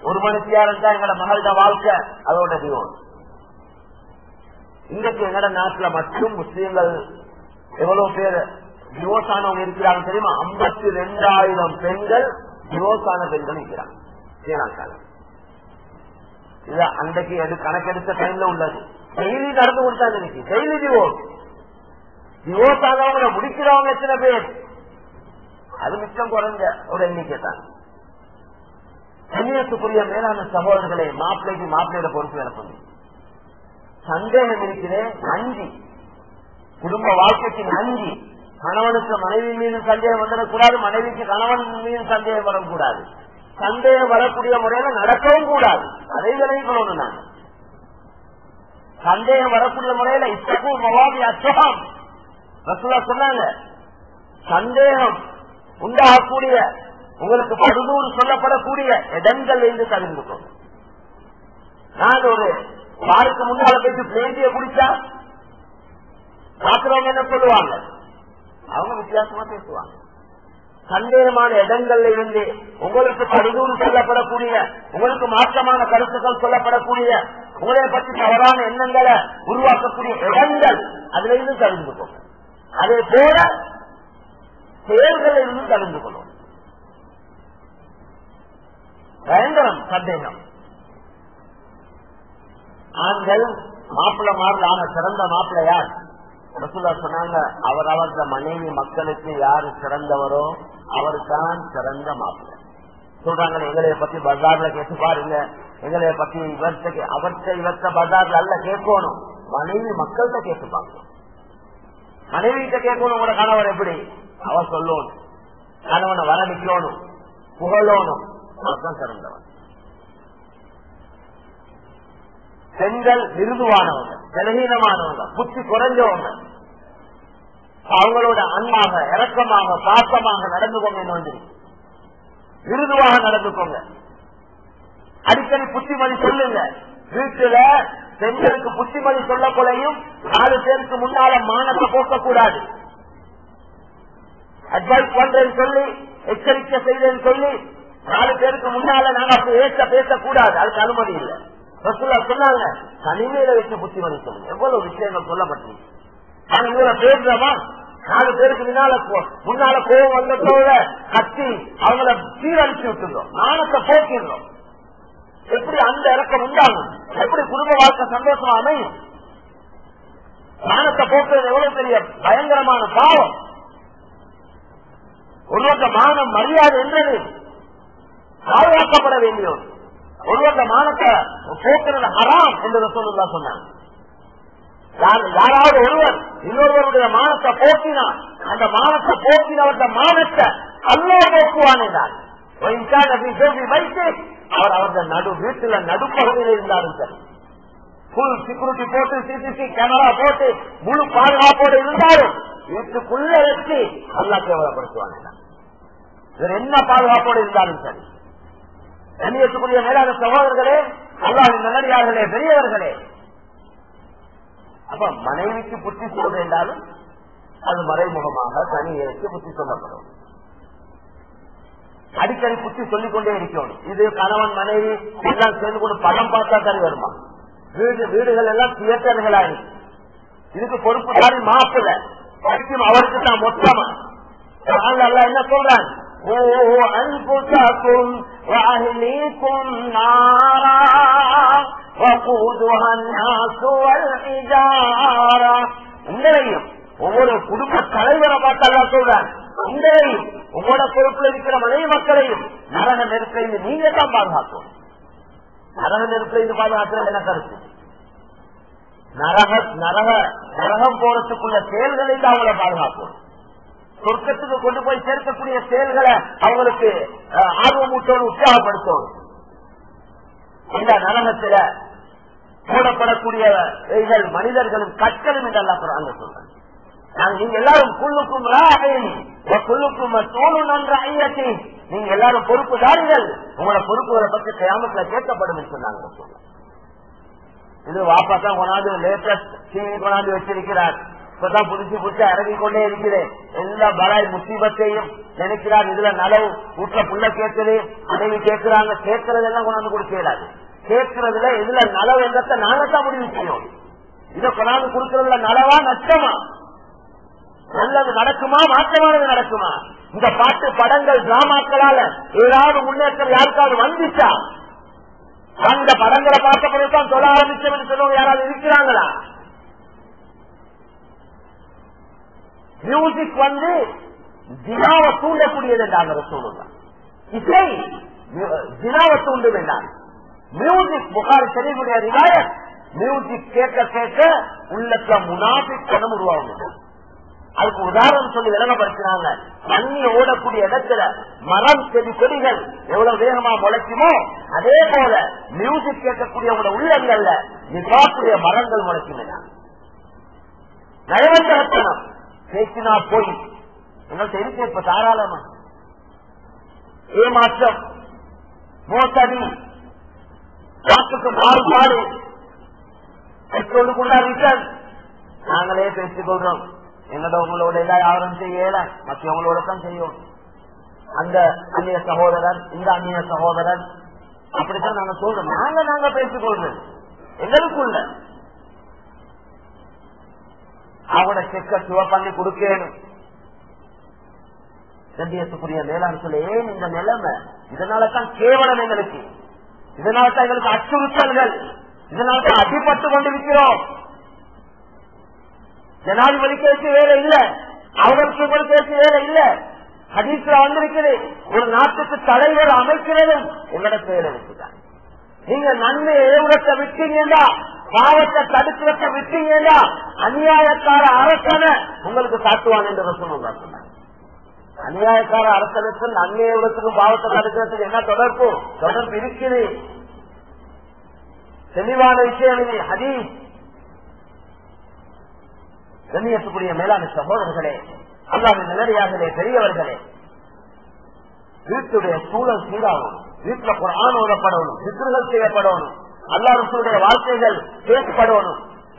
ஒரு மனுஷியாரம் தான் எங்கட மகளோட வாழ்க்கை அதோட டிவோர்ஸ் இன்றைக்கு எங்கட நாட்டுல மட்டும் முஸ்லீம்கள் எவ்வளவு பேர் டிவோர்ஸ் ஆனவங்க இருக்கிறாங்க தெரியுமா ஐம்பத்தி ரெண்டாயிரம் பெண்கள் டிவோர்ஸ் ஆன பெண்கள் இருக்கிறாங்க ஸ்ரீலங்கால இது அன்றைக்கு எது கணக்கெடுத்த டைம்ல உள்ளது டெய்லி நடந்து கொடுத்தாங்க இன்னைக்கு டெய்லி டிவோர்ஸ் டிவோர்ஸ் ஆனவங்களை முடிக்கிறவங்க எத்தனை பேர் அது மிச்சம் குறைஞ்ச ஒரு எண்ணிக்கை தான் கண்ணியத்துக்குரிய மேலான சகோதரர்களை மாப்பிள்ளைக்கு மாப்பிள்ளையோட பொறுப்பு இறப்பது சந்தேகம் இருக்கிறேன் நன்றி குடும்ப வாழ்க்கைக்கு நன்றி கணவனுக்கு மனைவி மீது சந்தேகம் வந்துடக்கூடாது மனைவிக்கு கணவன் மீது சந்தேகம் வரக்கூடாது சந்தேகம் வரக்கூடிய முறையில நடக்கவும் கூடாது அதை விளைவிக்கணும் நான் சந்தேகம் வரக்கூடிய முறையில இத்தகு மவாதி அச்சகம் ரசூலா சொன்னாங்க சந்தேகம் உண்டாகக்கூடிய உங்களுக்கு படுதூறு சொல்லப்படக்கூடிய இடங்கள் என்று தவிர்த்துக்கும் நான் ஒரு பாருக்கு முன்னால போயிட்டு பிளேண்டிய குடிச்சா பாக்குறவங்க என்ன சொல்லுவாங்க அவங்க வித்தியாசமா பேசுவாங்க சந்தேகமான இடங்கள்ல இருந்து உங்களுக்கு படுதூறு சொல்லப்படக்கூடிய உங்களுக்கு மாற்றமான கருத்துக்கள் சொல்லப்படக்கூடிய உங்களை பற்றி தவறான எண்ணங்களை உருவாக்கக்கூடிய இடங்கள் அதுல இருந்து தவிர்த்துக்கும் அதே போல செயல்களில் இருந்து தவிர்த்து கொள்ளும் பயங்கரம் சந்தேகம் ஆண்கள் மாப்பிள்ள மாறலான சிறந்த மாப்பிள்ள யார் ரசூலா சொன்னாங்க அவர் அவரது மனைவி மக்களுக்கு யாரு சிறந்தவரோ அவர் தான் சிறந்த மாப்பிள்ள சொல்றாங்க எங்களைய பத்தி பஜார்ல கேட்டு பாருங்க எங்களைய பத்தி இவர்த்த அவர்த்த இவர்த்த பஜார்ல அல்ல கேட்கணும் மனைவி மக்கள்கிட்ட கேட்டு பார்க்கணும் மனைவி கிட்ட கேட்கணும் உங்களோட கணவர் எப்படி அவ சொல்லணும் கணவனை வரணிக்கணும் புகழணும் அவர்தான் சிறந்தவன் பெண்கள் மிருதுவானவங்க பலகீனமானவங்க புத்தி குறைஞ்சவங்க அவங்களோட அன்பாக இறக்கமாக பாசமாக நடந்துக்கோங்க என்று மிருதுவாக நடந்துக்கோங்க அடிக்கடி புத்திமதி சொல்லுங்க வீட்டுல பெண்களுக்கு புத்திமதி சொல்ல கொலையும் நாலு பேருக்கு முன்னால மானத்தை போக்கக்கூடாது அட்வைஸ் பண்றேன்னு சொல்லி எச்சரிக்கை செய்தேன்னு சொல்லி நாலு பேருக்கு முன்னால நாங்க பேச பேசக்கூடாது அதுக்கு அனுமதி இல்லை ரசூல்லா சொன்னாங்க தனிமையில வச்சு புத்திமதி சொல்லுங்க எவ்வளவு விஷயங்கள் சொல்லப்பட்டிருக்கு நாங்க இவரை பேசுறோமா நாலு பேருக்கு முன்னால முன்னால கோவம் வந்ததோட கத்தி அவங்கள சீரழிச்சு விட்டுருந்தோம் நாணத்தை போக்கிடுறோம் எப்படி அந்த இறக்கம் உண்டாகும் எப்படி குடும்ப வாழ்க்கை சந்தோஷமா அமையும் நாணத்தை போக்குறது எவ்வளவு பெரிய பயங்கரமான பாவம் ஒருவங்க மானம் மரியாதை என்றது பாதுகாக்கப்பட வேண்டிய ஒருவங்க மானத்தை போக்குறது ஹராம் என்று சொல்லுதா சொன்னாங்க யாராவது ஒருவர் இன்னொருவருடைய மானத்தை போக்கினார் அந்த மானத்தை போக்கினவருடைய மானத்தை அல்லோ போக்குவான் என்றார் வைத்து அவர் அவருடைய நடு வீட்டுல நடுப்பகுதியில் இருந்தாலும் சரி புல் செக்யூரிட்டி போட்டு சிசிடி கேமரா போட்டு முழு பாதுகாப்போடு இருந்தாலும் வீட்டுக்குள்ள வச்சு அல்லா கேவலப்படுத்துவாங்க இவர் என்ன பாதுகாப்போடு இருந்தாலும் சரி கண்ணியத்துக்குரிய மேலான சகோதரர்களே அல்லாவின் நல்லடியார்களே பெரியவர்களே அப்ப மனைவிக்கு புத்தி சொல்ல என்றாலும் அது மறைமுகமாக தனியேற்கு புத்தி சொல்லப்படும் அடிக்கடி புத்தி சொல்லிக் கொண்டே இருக்கணும் இது கணவன் மனைவி எல்லாம் சேர்ந்து கொண்டு படம் பார்த்தா சரி வருமா வீடு வீடுகள் எல்லாம் தியேட்டர்களா இருக்கு இதுக்கு பொறுப்பு தாரி மாப்பிள்ள படிக்கும் அவருக்கு தான் மொத்தமா அல்ல என்ன சொல்றாங்க قوا أنفسكم وأهليكم نارا وقودها الناس والحجارة உங்களையும் ஒவ்வொரு குடும்ப தலைவரை பார்த்தா சொல்றாங்க உங்களையும் உங்களோட பொறுப்புல இருக்கிற மனைவி மக்களையும் நரக நெருப்பிலிருந்து நீங்க தான் பாதுகாக்கணும் நரக நெருப்பிலிருந்து பாதுகாக்கிறது என்ன கருத்து நரக நரக நரகம் போறதுக்குள்ள செயல்களை தான் அவங்களை பாதுகாக்கணும் சொர்க்கத்துக்கு கொண்டு போய் சேர்க்கக்கூடிய செயல்களை அவங்களுக்கு ஆர்வமூட்டோடு உற்சாகப்படுத்தணும் இந்த நரகத்துல போடப்படக்கூடியவைகள் மனிதர்களும் கற்களும் என்றெல்லாம் குராங்க சொல்றாங்க நாங்க நீங்க எல்லாரும் குள்ளுக்கும் குள்ளுக்கும் தோணு நன்ற ஐயத்தை நீங்க எல்லாரும் பொறுப்புதாரிகள் உங்களோட பொறுப்புகளை பற்றி கிராமத்துல கேட்கப்படும் சொன்னாங்க இது வாப்பா தான் கொண்டாந்து லேட்டஸ்ட் டிவி கொண்டாந்து வச்சிருக்கிறார் இப்பதான் புடிச்சு புடிச்சு இறங்கி கொண்டே இருக்கிறேன் எல்லா பலாய் முசீபத்தையும் நினைக்கிறார் இதுல நலவு வீட்டுல புள்ள கேட்குது மனைவி கேட்கிறாங்க கேட்கறதெல்லாம் கொண்டாந்து கொடுக்கிறாரு கேட்கறதுல இதுல நலவு எங்கத்த நாங்க தான் முடிவு செய்யணும் இதை கொண்டாந்து கொடுக்கறதுல நலவா நஷ்டமா நல்லது நடக்குமா மாற்றமானது நடக்குமா இந்த பாட்டு படங்கள் டிராமாக்களால ஏதாவது முன்னேற்றம் யாருக்காவது வந்துச்சா அந்த படங்களை பார்த்த பிறகுதான் சொல்ல ஆரம்பிச்சவன் சொல்லுவாங்க யாராவது இருக்கிறாங்களா மியூசிக் வந்து ஜினாவை தூண்டக்கூடியது என்றாங்க சொல்லுங்க இசை ஜினாவை தூண்டு வேண்டாம் மியூசிக் புகார் செறிவுடைய ரிவாயத் மியூசிக் கேட்க கேட்க உள்ளத்துல முனாபிக் பணம் உருவாகுது அதுக்கு உதாரணம் சொல்லி விளங்கப்படுத்தினாங்க தண்ணி ஓடக்கூடிய இடத்துல மரம் செடி கொடிகள் எவ்வளவு வேகமா முளைக்குமோ அதே போல மியூசிக் கேட்கக்கூடிய உள்ளங்கள்ல நிபாக்குடைய மரங்கள் முளைக்கும் நயவஞ்சகத்தனம் பேசினா போய் எங்கள்கிட்ட இருக்கு இப்ப தாராளமா ஏமாற்றம் மோசடி வாக்குக்கு மாறுபாடு பெட்ரோலுக்கு உண்டா ரிட்டர்ன் நாங்களே பேசிக் கொள்றோம் எங்களோட உங்களோட எல்லாம் யாரும் செய்யல மற்றவங்களோட தான் செய்யும் அந்த அந்நிய சகோதரன் இந்த அந்நிய சகோதரன் அப்படித்தான் நாங்க சொல்றோம் நாங்க நாங்க பேசிக் கொள்றோம் எங்களுக்குள்ள அவங்களோட செக்க சுவ பண்ணி கொடுக்கணும் சந்தியத்துக்குரிய மேலாண் சொல்ல ஏன் இந்த நிலைமை இதனாலதான் கேவலம் எங்களுக்கு இதனால்தான் எங்களுக்கு அச்சுறுத்தல்கள் இதனால்தான் அடிபட்டு கொண்டிருக்கிறோம் ஜனாதிபதிக்கு வச்சு வேலை இல்ல அவர்களுக்கு உங்களுக்கு வச்சு வேலை இல்ல ஹதீஸ்ல வந்திருக்குது ஒரு நாட்டுக்கு தலைவர் அமைக்கிறதும் உங்களோட செயலை வச்சுதான் நீங்க நன்மை ஏவுரத்தை விட்டீங்கன்னா பாவத்தை தடுக்கிறத விட்டீங்கன்னா அநியாயக்கார அரசனை உங்களுக்கு காட்டுவான் என்று ரசனம் சொன்னாங்க அநியாயக்கார அரசனுக்கு நன்மை ஏவுரத்துக்கும் பாவத்தை தடுக்கிறதுக்கு என்ன தொடர்பு தொடர்பு இருக்குது தெளிவான விஷயம் இது ஹதீஸ் கண்ணியத்துக்குரிய மேலான சகோதரர்களே அல்லாத நிலையாகலே பெரியவர்களே வீட்டுடைய சூழல் சீராகும் வீட்டுல குரான் ஓடப்படணும் சித்திரங்கள் செய்யப்படணும் அல்லாருடைய வார்த்தைகள் பேசப்படணும்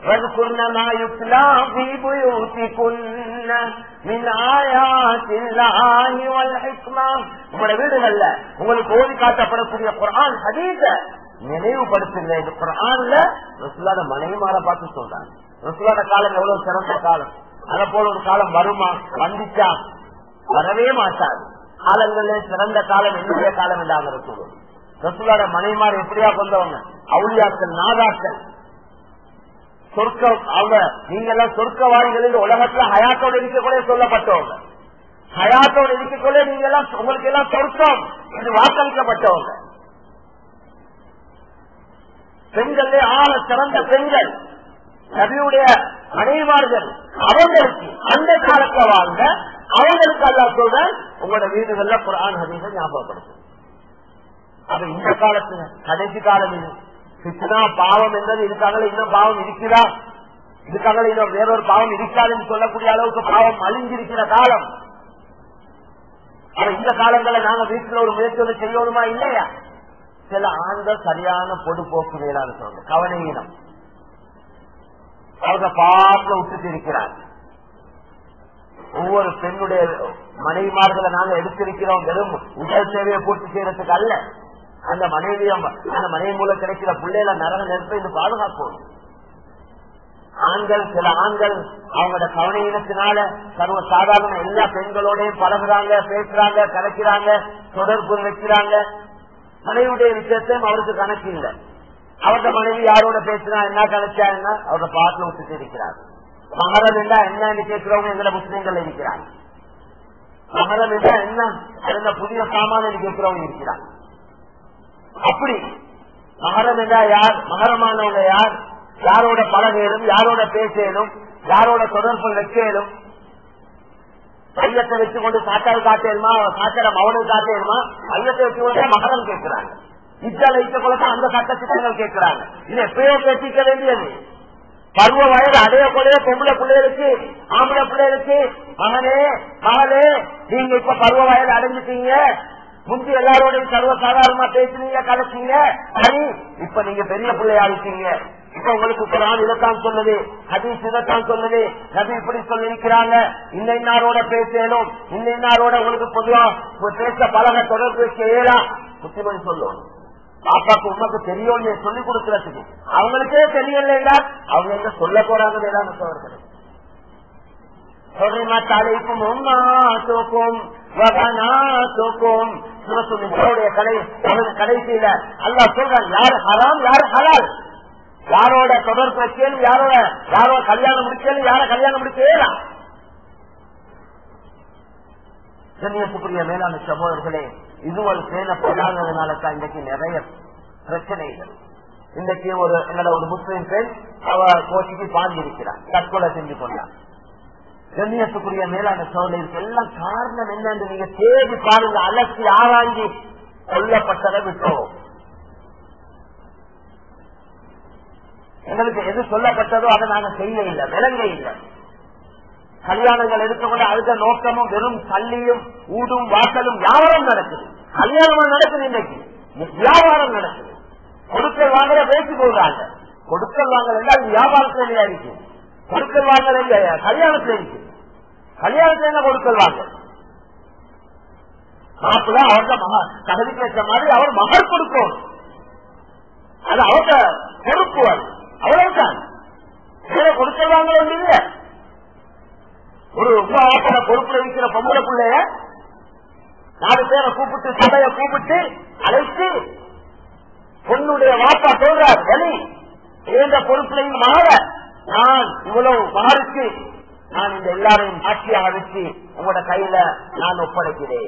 உங்களோட வீடுகள்ல உங்களுக்கு ஓதி காட்டப்படக்கூடிய குரான் ஹதீஸ நினைவுபடுத்துங்க இந்த குரான்ல ரசுல்லாத மனைவிமார பார்த்து சொல்றாங்க ரசுல்லாத காலம் எவ்வளவு சிறந்த காலம் அதை போல ஒரு காலம் வருமா வந்துச்சா வரவே மாட்டாது காலங்கள்ல சிறந்த காலம் என்னுடைய காலம் இல்லாம இருக்கும் ரசுல்லாட மனைமார் எப்படியா கொண்டவங்க அவுளியாக்கள் நாதாக்கள் சொர்க்கம் அவங்க நீங்க எல்லாம் சொர்க்கவாதிகளில் உலகத்துல ஹயாத்தோடு இருக்கக்கூடிய சொல்லப்பட்டவங்க ஹயாத்தோடு இருக்கக்கூடிய நீங்க எல்லாம் உங்களுக்கு எல்லாம் சொர்க்கம் என்று வாக்களிக்கப்பட்டவங்க பெண்களே ஆக சிறந்த பெண்கள் நபியுடைய மனைவார்கள் அவங்களுக்கு அந்த காலத்துல வாழ்ந்த அவங்களுக்கு அல்லா சொல்ற உங்களோட வீடுகள்ல குரான் ஹதீஸை ஞாபகப்படுத்தும் அது இந்த காலத்துல கடைசி காலம் இது கிருஷ்ணா பாவம் என்பது இருக்காங்களே இன்னும் பாவம் இருக்கிறா இதுக்காக இன்னும் வேறொரு பாவம் இருக்காதுன்னு சொல்லக்கூடிய அளவுக்கு பாவம் அழிஞ்சிருக்கிற காலம் ஆனா இந்த காலங்களில் நாங்க வீட்டுல ஒரு முயற்சி ஒன்று செய்யணுமா இல்லையா சில ஆண்கள் சரியான பொதுப்போக்கு மேலான சொல்லுங்க கவனீனம் அவங்க பாட்டில் விட்டுட்டு இருக்கிறார் ஒவ்வொரு பெண்ணுடைய மனைவிமார்களை நாங்க எடுத்திருக்கிறோம் வெறும் உடல் சேவையை பூர்த்தி செய்யறதுக்கு அல்ல அந்த மனைவியம் அந்த மனைவி மூலம் கிடைக்கிற பிள்ளைல நரக நெருப்பை இது பாதுகாப்போம் ஆண்கள் சில ஆண்கள் அவங்களோட கவனீனத்தினால சர்வ சாதாரண எல்லா பெண்களோடையும் பழகுறாங்க பேசுறாங்க கலைக்கிறாங்க தொடர்பு வைக்கிறாங்க மனைவியுடைய விஷயத்தையும் அவருக்கு கணக்கு இல்லை அவரோட மனைவி யாரோட பேசினா என்ன கலைச்சா என்ன அவரோட பாட்டில் விட்டுட்டு இருக்கிறார் மகரம் என்றா என்னன்னு கேட்கிறவங்க எங்களை முஸ்லீம்கள் இருக்கிறார் மகரம் என்றா என்ன அதுல புதிய சாமான கேட்கிறவங்க இருக்கிறார் அப்படி மகரம் என்றா யார் மகரமானவங்க யார் யாரோட பழகலும் யாரோட பேசலும் யாரோட தொடர்பு வைக்கலும் மையத்தை வச்சு கொண்டு சாத்தால் காட்டேருமா சாத்திரம் அவனுக்கு காட்டேருமா மையத்தை வச்சு கொண்டு மகரம் கேட்கிறாங்க இத்தனை வைத்த கொள்ள அந்த சட்ட சித்தங்கள் கேட்கிறாங்க இது எப்பயோ பேசிக்க வேண்டியது பருவ வயது அடைய கொலைய பொம்பளை பிள்ளைகளுக்கு ஆம்பளை பிள்ளைகளுக்கு மகனே மகளே நீங்க இப்ப பருவ வயது அடைஞ்சிட்டீங்க முந்தி எல்லாரோடையும் சர்வ சாதாரணமா பேசுனீங்க கலைச்சீங்க சரி இப்ப நீங்க பெரிய பிள்ளையா இருக்கீங்க இப்ப உங்களுக்கு குரான் இதைத்தான் சொல்லுது ஹதீஸ் இதைத்தான் சொல்லுது நபி இப்படி சொல்லியிருக்கிறாங்க இந்த இன்னாரோட பேசணும் இந்த இன்னாரோட உங்களுக்கு பொதுவா பேச பழக தொடர்பு செய்யலாம் முஸ்லிமன் சொல்லும் பாப்பாக்கு உமக்கு தெரியும் சொல்லி கொடுக்கறதுக்கு அவங்களுக்கே தெரியல அவங்க எங்க சொல்ல போறாங்க வேளாண் சோழர்கள் حرمت عليكم أمهاتكم وبناتكم கடைசியில அல்லா சொல்றான் யாரு ஹராம் யாரு ஹலால் யாரோட தொடர்பு வச்சேன் யாரோட யாரோ கல்யாணம் முடிச்சேன் யார கல்யாணம் முடிக்கலாம் கண்ணியத்துக்குரிய மேலான சகோதரர்களே இதுவரை பேணப்படாததுனால தான் இன்றைக்கு நிறைய பிரச்சனைகள் இன்றைக்கு ஒரு எங்களோட ஒரு முஸ்லீம் பெண் அவ கோச்சிக்கு பாஞ்சிருக்கிறார் தற்கொலை செஞ்சு கொண்டார் கண்ணியத்துக்குரிய மேலான சோழருக்கு எல்லாம் காரணம் என்னன்னு நீங்க தேடி பாருங்க அலசி ஆராய்ச்சி சொல்லப்பட்டதை விட்டோம் எங்களுக்கு எது சொல்லப்பட்டதோ அதை நாங்க செய்ய இல்லை விளங்க இல்லை கல்யாணங்கள் எடுத்துக்கொண்டு அடுத்த நோக்கமும் வெறும் தள்ளியும் ஊடும் வாசலும் வியாபாரம் நடக்குது கல்யாணமா நடக்குது இன்னைக்கு வியாபாரம் நடக்குது கொடுக்கல் வாங்கல பேசி போடுறாங்க கொடுக்கல் வாங்கல் என்றால் வியாபாரத்துல இருக்கு கொடுக்கல் வாங்கல் எங்க கல்யாணத்துல இருக்கு கல்யாணத்துல என்ன கொடுக்கல் வாங்க மாப்பிள்ள அவர்கிட்ட மகா தகுதிக்கு ஏற்ற மாதிரி அவர் மகள் கொடுக்கணும் அது அவங்க பொறுப்பு அது அவ்வளவுதான் வேற கொடுக்கல் வாங்க வேண்டியது ஒரு உமாவாசன பொறுப்புல இருக்கிற பொம்பளை பிள்ளைய நாலு பேரை கூப்பிட்டு சபையை கூப்பிட்டு அழைத்து பொண்ணுடைய வாப்பா சொல்றார் வலி இந்த பொறுப்புலையும் மாற நான் இவ்வளவு மாறிச்சு நான் இந்த எல்லாரையும் சாட்சியாக வச்சு உங்களோட கையில நான் ஒப்படைக்கிறேன்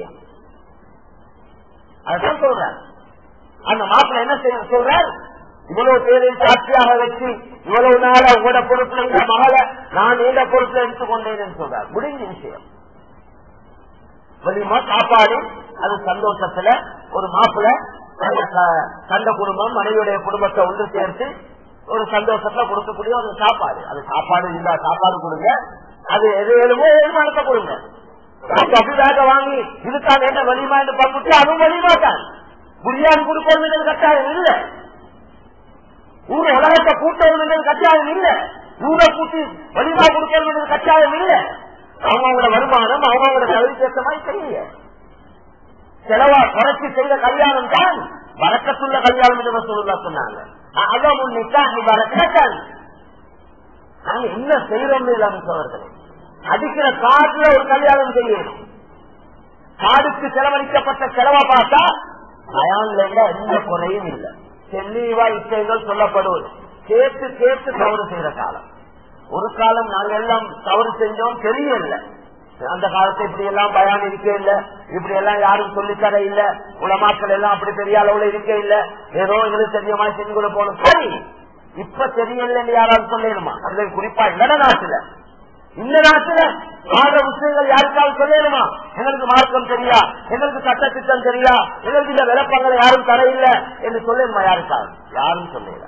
அதுதான் சொல்றேன் அந்த மாப்பிள்ள என்ன செய்ய சொல்றார் இவ்வளவு பேரையும் சாட்சியாக வச்சு இவ்வளவு நாள உங்களோட பொறுப்புல இந்த மகளை நான் இந்த பொறுப்புல எடுத்துக்கொண்டேன் சொல்றார் முடிஞ்ச விஷயம் வெளியுமா சாப்பாடு அது சந்தோஷத்துல ஒரு மாப்பிள்ள சண்ட குடும்பம் மனைவியுடைய குடும்பத்தை ஒன்று சேர்த்து ஒரு சந்தோஷத்துல கொடுக்கக்கூடிய ஒரு சாப்பாடு அது சாப்பாடு இல்ல சாப்பாடு கொடுங்க அது எது வேணுமோ வருமானத்தை கொடுங்க அப்படிதாக வாங்கி இதுக்காக என்ன வலிமா என்று பார்த்துட்டு அதுவும் வலிமா தான் புரியாது கொடுக்கணும் கட்டாயம் இல்லை ஊர் உலகத்தை கூட்டணும் கட்டாயம் இல்லை ஊரை கூட்டி வலிமா கொடுக்கணும் கட்டாயம் இல்லை அவங்களோட வருமானம் அவங்களோட தகுதி ஏற்ற மாதிரி தெரியல செலவா குறைச்சி செய்த கல்யாணம் தான் வரக்கத்துள்ள கல்யாணம் என்று சொல்லுதா சொன்னாங்க அதான் நிக்காக வரக்கத்தான் நாங்க என்ன செய்யறோம் இல்லாம சோழர்களே அடிக்கிற காட்டுல ஒரு கல்யாணம் செய்யணும் காடுக்கு செலவழிக்கப்பட்ட செலவை பார்த்தா பயான்ல எந்த குறையும் இல்லை தெளிவா இச்சைகள் சொல்லப்படுவது கேட்டு கேட்டு தவறு செய்யற காலம் ஒரு காலம் நாங்க எல்லாம் தவறு செஞ்சோம் தெரியல அந்த காலத்தை இப்படி எல்லாம் பயான் இருக்க இல்ல இப்படி எல்லாம் யாரும் சொல்லித்தர இல்ல உலமாக்கள் எல்லாம் அப்படி பெரிய அளவுல இருக்க இல்ல ஏதோ எங்களுக்கு தெரியுமா செஞ்சு கூட போகணும் சரி இப்ப தெரியலன்னு யாராவது சொல்லணுமா அதுல குறிப்பா இந்த நாட்டுல இந்த நாட்டுல ஆக விஷயங்கள் யாருக்காவது சொல்லணுமா எங்களுக்கு மார்க்கம் தெரியா எங்களுக்கு சட்ட திட்டம் தெரியா எங்களுக்கு இந்த விளப்பங்களை யாரும் தர இல்ல என்று சொல்லணுமா யாருக்காவது யாரும் சொல்லல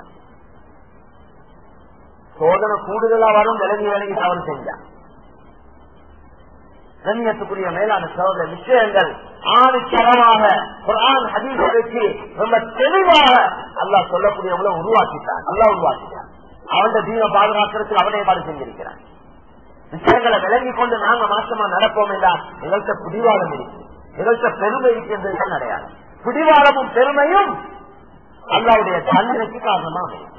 சோதனை கூடுதலா வரும் விலகி விலகி தவறு செஞ்சான் கண்ணியத்துக்குரிய மேலான சோதர விஷயங்கள் ஆணிச்சரமாக குரான் ஹதீஸ் வச்சு ரொம்ப தெளிவாக அல்லா சொல்லக்கூடியவங்களை உருவாக்கிட்டான் நல்லா உருவாக்கிட்டான் அவன் தீன பாதுகாக்கிறதுக்கு அவனே பாடு செஞ்சிருக்கிறான் விஷயங்களை விளங்கி கொண்டு நாங்க மாசமா நடப்போம் என்றால் எங்கள்கிட்ட பிடிவாதம் இருக்கு எங்கள்கிட்ட பெருமை இருக்கின்றது அடையாளம் பிடிவாதமும் பெருமையும் அல்லாவுடைய தண்டனைக்கு காரணமா அமையும்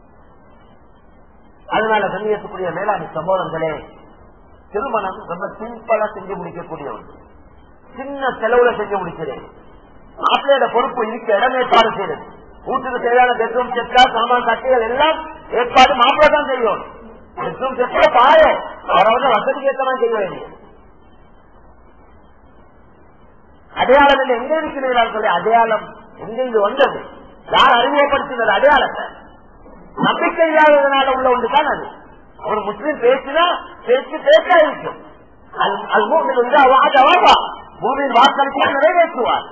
அதனால கண்ணியத்துக்குரிய மேலாண் சம்பவங்களே திருமணம் ரொம்ப சிம்பிளா செஞ்சு முடிக்கக்கூடிய ஒன்று சின்ன செலவுல செஞ்சு முடிக்கிறேன் மாப்பிள்ளையோட பொறுப்பு இருக்க இடம் ஏற்பாடு செய்யறது வீட்டுக்கு தேவையான பெட்ரூம் செட்டா சாமான் கட்டிகள் எல்லாம் ஏற்பாடு மாப்பிள்ளை தான் செய்யணும் பெட்ரூம் செட்டா பாரு அவரவங்க வசதிக்கு ஏற்றமா செய்ய வேண்டிய அடையாளம் இல்லை எங்க இருக்கிறீர்கள் சொல்லி அடையாளம் எங்க இது வந்தது யார் அறிமுகப்படுத்தினது அடையாளத்தை நம்பிக்கை இல்லாததுனால உள்ள ஒன்று தான் அது ஒரு முஸ்லீம் பேசினா பேச்சு பேச்சா இருக்கும் அது மூமின் வந்து அவாதவா பூமியின் வாக்களிப்பு நிறைவேற்றுவார்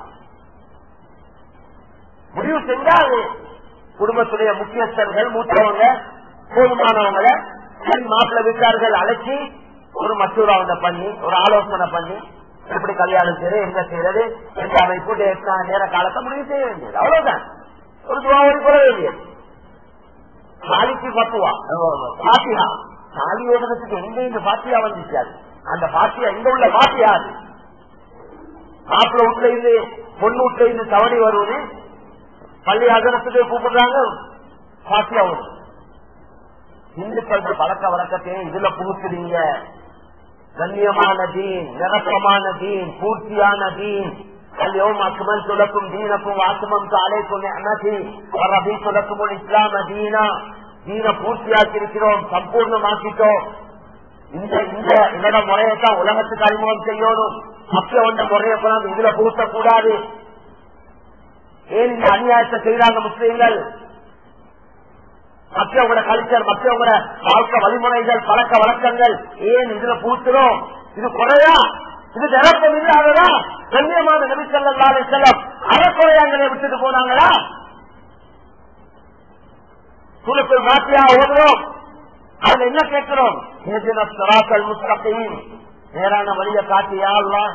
முடிவு செஞ்சா அது குடும்பத்துடைய முக்கியஸ்தர்கள் மூத்தவங்க போதுமானவங்களை பெண் மாப்பிள்ள வீட்டார்கள் அழைச்சி ஒரு மசூராவனை பண்ணி ஒரு ஆலோசனை பண்ணி எப்படி கல்யாணம் செய்யறது எங்க செய்யறது எந்த அமைப்பு நேர காலத்தை முடிவு செய்ய வேண்டியது அவ்வளவுதான் ஒரு துவாவரி கொள்ள வேண்டியது சாலிக்கு பத்துவா பாத்தியா சாலி ஓடுறதுக்கு எங்க இந்த பாத்தியா வந்துச்சு அது அந்த பாத்தியா இங்க உள்ள பாத்தியா அது மாப்பிள்ள வீட்டுல இருந்து பொண்ணு வீட்டுல இருந்து தவறி வருவது பள்ளி அகரத்துக்கு கூப்பிடுறாங்க பாத்தியா வரும் இந்துக்கள் பழக்க வழக்கத்தை இதுல புகுத்துறீங்க கண்ணியமான தீன் நிரப்பமான தீன் பூர்த்தியான தீன் اليوم أكملت لكم دينكم وأتممت عليكم نعمتي ورضيت لكم الإسلام دينا தீன பூர்த்தியாக்கி இருக்கிறோம் சம்பூர்ணமாக்கிட்டோம் இந்த இந்த இதோட முறையத்தான் உலகத்துக்கு அறிமுகம் செய்யணும் மக்கள் வந்த முறையை கொண்டாந்து இதுல புகுத்தக்கூடாது ஏன் இந்த அநியாயத்தை செய்யறாங்க முஸ்லீம்கள் மற்றவங்களோட கல்ச்சர் மற்றவங்களோட வாழ்க்கை வழிமுறைகள் பழக்க வழக்கங்கள் ஏன் இதுல பூத்துறோம் இது குறையா இது நிரப்பம் இல்லாததா கண்ணியமான நபி செல்லாத செல்லம் அறக்குறையாங்களை விட்டுட்டு போனாங்களா குழுக்கள் மாற்றியா ஓடுறோம் அதுல என்ன கேட்கிறோம் சராக்கள் முஸ்தகையும் நேரான வழியை காட்டியா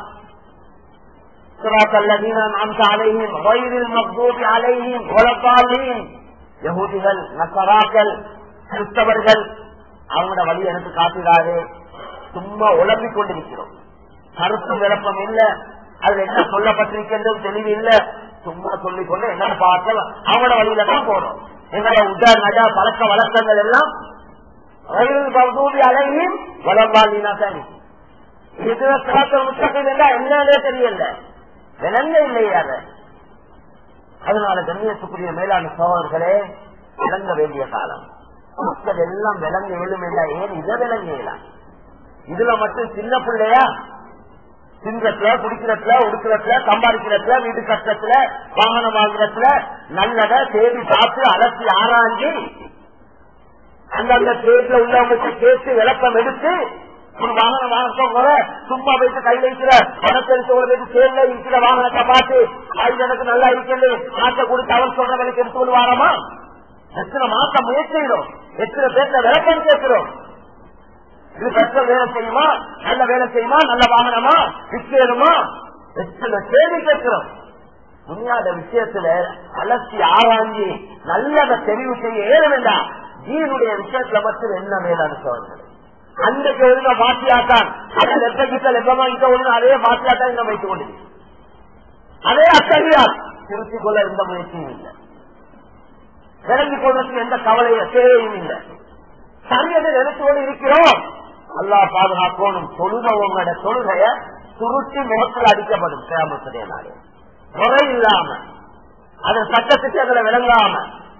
صراط الذين أنعمت عليهم غير المغضوب عليهم ولا الضالين யகூதிகள் நசராக்கள் கிறிஸ்தவர்கள் அவங்களோட வழி எனக்கு காட்டுகிறாரு சும்மா உழம்பிக் கொண்டிருக்கிறோம் கருத்து விளப்பம் இல்ல அதுல என்ன சொல்லப்பட்டிருக்கின்றது தெளிவு இல்ல சும்மா சொல்லிக் கொண்டு என்ன பார்க்க அவங்களோட வழியில தான் போறோம் எங்களோட உட நட பழக்க வழக்கங்கள் எல்லாம் பௌதூதி அழகியும் வளர்பாலினா சரி இதுல சிராத்தல் முத்தகம் என்னன்னே தெரியல விளங்க இல்லையே அதை அதனால கண்ணியத்துக்குரிய மேலான சோழர்களே விளங்க வேண்டிய காலம் மக்கள் எல்லாம் விளங்க இயலும் இல்ல ஏன் இதை விளங்கலாம் இதுல மட்டும் சின்ன பிள்ளையா தின்றத்துல குடிக்கிறதுல உடுக்கிறதுல சம்பாதிக்கிறதுல வீட்டு கஷ்டத்துல வாகனம் வாங்குறதுல நல்லத தேடி பார்த்து அலசி ஆராய்ஞ்சு அந்தந்த தேர்ல உள்ளவங்க கேட்டு விளக்கம் எடுத்து ஒரு வாகனம் வாங்க சும்மா வைத்து கையில் இருக்கிற பணத்தெடுத்து சேர்ல இருக்கிற வாகனத்தை பார்த்து அது எனக்கு நல்லா இருக்கிறது நாட்டை கொடுத்து அவர் சொல்றவனுக்கு எடுத்து கொண்டு வாரமா எத்தனை மாசம் முயற்சிடும் எத்தனை பேர்ல விளக்கம் கேட்கிறோம் இது பெற்ற வேலை செய்யுமா நல்ல வேலை செய்யுமா நல்ல வாகனமா விற்கணுமா எத்தனை கேள்வி கேட்கிறோம் முன்னாத விஷயத்துல அலசி ஆராய்ஞ்சி நல்லதை தெரிவு செய்ய ஏற வேண்டாம் ஜீனுடைய விஷயத்துல மட்டும் என்ன மேலான சோழர்கள் அன்றைக்கு ஒழுங்க பாத்தியாத்தான் அது லெப்பகிட்ட லெப்பமாகிட்ட ஒழுங்கு அதே பாத்தியாத்தான் இங்க வைத்துக் கொண்டிருக்கு அதே அக்கறியால் திருத்திக் கொள்ள எந்த முயற்சியும் இல்லை விளங்கிக் கொள்வதற்கு எந்த கவலைய தேவையும் இல்லை சரியதை நினைச்சோடு இருக்கிறோம் அல்லா பாதுகாக்கணும் தொழுகவங்களோட தொழுகைய சுருட்டி முகத்தில் அடிக்கப்படும் கிராமத்துடைய நாடு முறை இல்லாம அதன் சட்டத்திட்டங்களை விளங்காம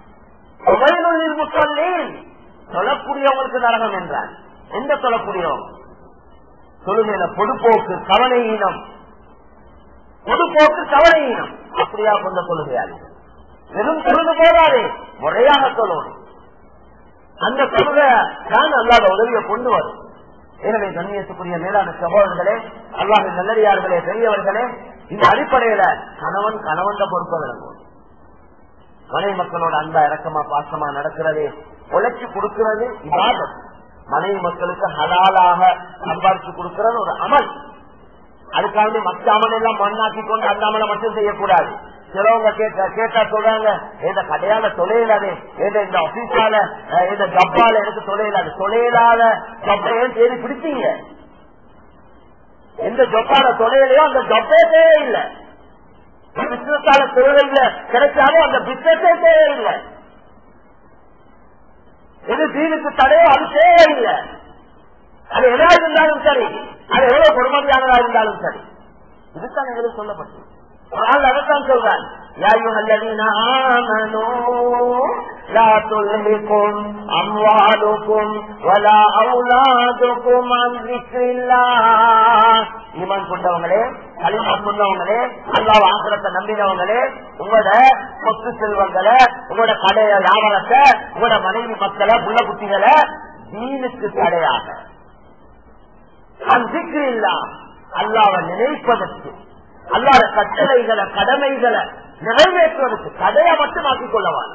முசல்லீன் சொல்லக்கூடியவங்களுக்கு நரகம் என்றார் எந்த சொல்லக்கூடியவங்க தொழுகையில பொதுப்போக்கு கவனையீனம் பொதுப்போக்கு கவனையீனம் அப்படியா கொண்ட தொழுகையாளி வெறும் தொழுது போதாது முறையாக சொல்லணும் அந்த தொழுகை தான் அல்லாத உதவியை கொண்டு வரும் எனவே கண்ணியத்துக்குரிய மேலான சகோதரர்களே அல்லாஹ் நல்லடியார்களே பெரியவர்களே இந்த அடிப்படையில கணவன் கணவன் பொறுப்பை விளங்கும் மனை மக்களோட அன்பா இறக்கமா பாசமா நடக்கிறது உழைச்சு கொடுக்கிறது இவாதம் மனைவி மக்களுக்கு ஹலாலாக சம்பாதிச்சு கொடுக்கிறது ஒரு அமல் அதுக்காக மற்ற அமல் எல்லாம் மண்ணாக்கி கொண்டு அந்த அமலை மட்டும் செய்யக்கூடாது சிலவங்க கேட்ட கேட்டா சொல்றாங்க இந்த கடையால தொலையிலாது ஏதோ இந்த ஆபீஸால இந்த ஜப்பால எனக்கு தொலையிலாது தொலையிலாத ஜப்பையும் தேடி பிடிச்சீங்க எந்த ஜப்பால தொலைலையோ அந்த ஜப்பே தேவையில்லை பிசினஸால தொழில கிடைச்சாலும் அந்த பிசினஸே தேவையில்லை எது தீனுக்கு தடையோ அது தேவையில்லை அது எதா இருந்தாலும் சரி அது எவ்வளவு பொறுமதியானதா இருந்தாலும் சரி இதுதான் எங்களுக்கு சொல்லப்பட்டது அதைத்தான் சொல்றான் يا أيها الذين آمنوا لا تلهكم أموالكم ولا أولادكم عن ذكر الله ஈமான் கொண்டவங்களே களிமா சொன்னவங்களே அல்லாஹ் ஆசிரத்தை நம்பினவங்களே உங்களோட சொத்து செல்வங்களை உங்களோட கடைய வியாபாரத்தை உங்களோட மனைவி மக்களை புள்ள குட்டிகளை தீனுக்கு தடையாக இல்லா அல்லாவை நினைப்பதற்கு அல்லாத கட்டளைகளை கடமைகளை நிறைவேற்றுவதற்கு கடையை மட்டும் ஆக்கிக் கொள்ளவான்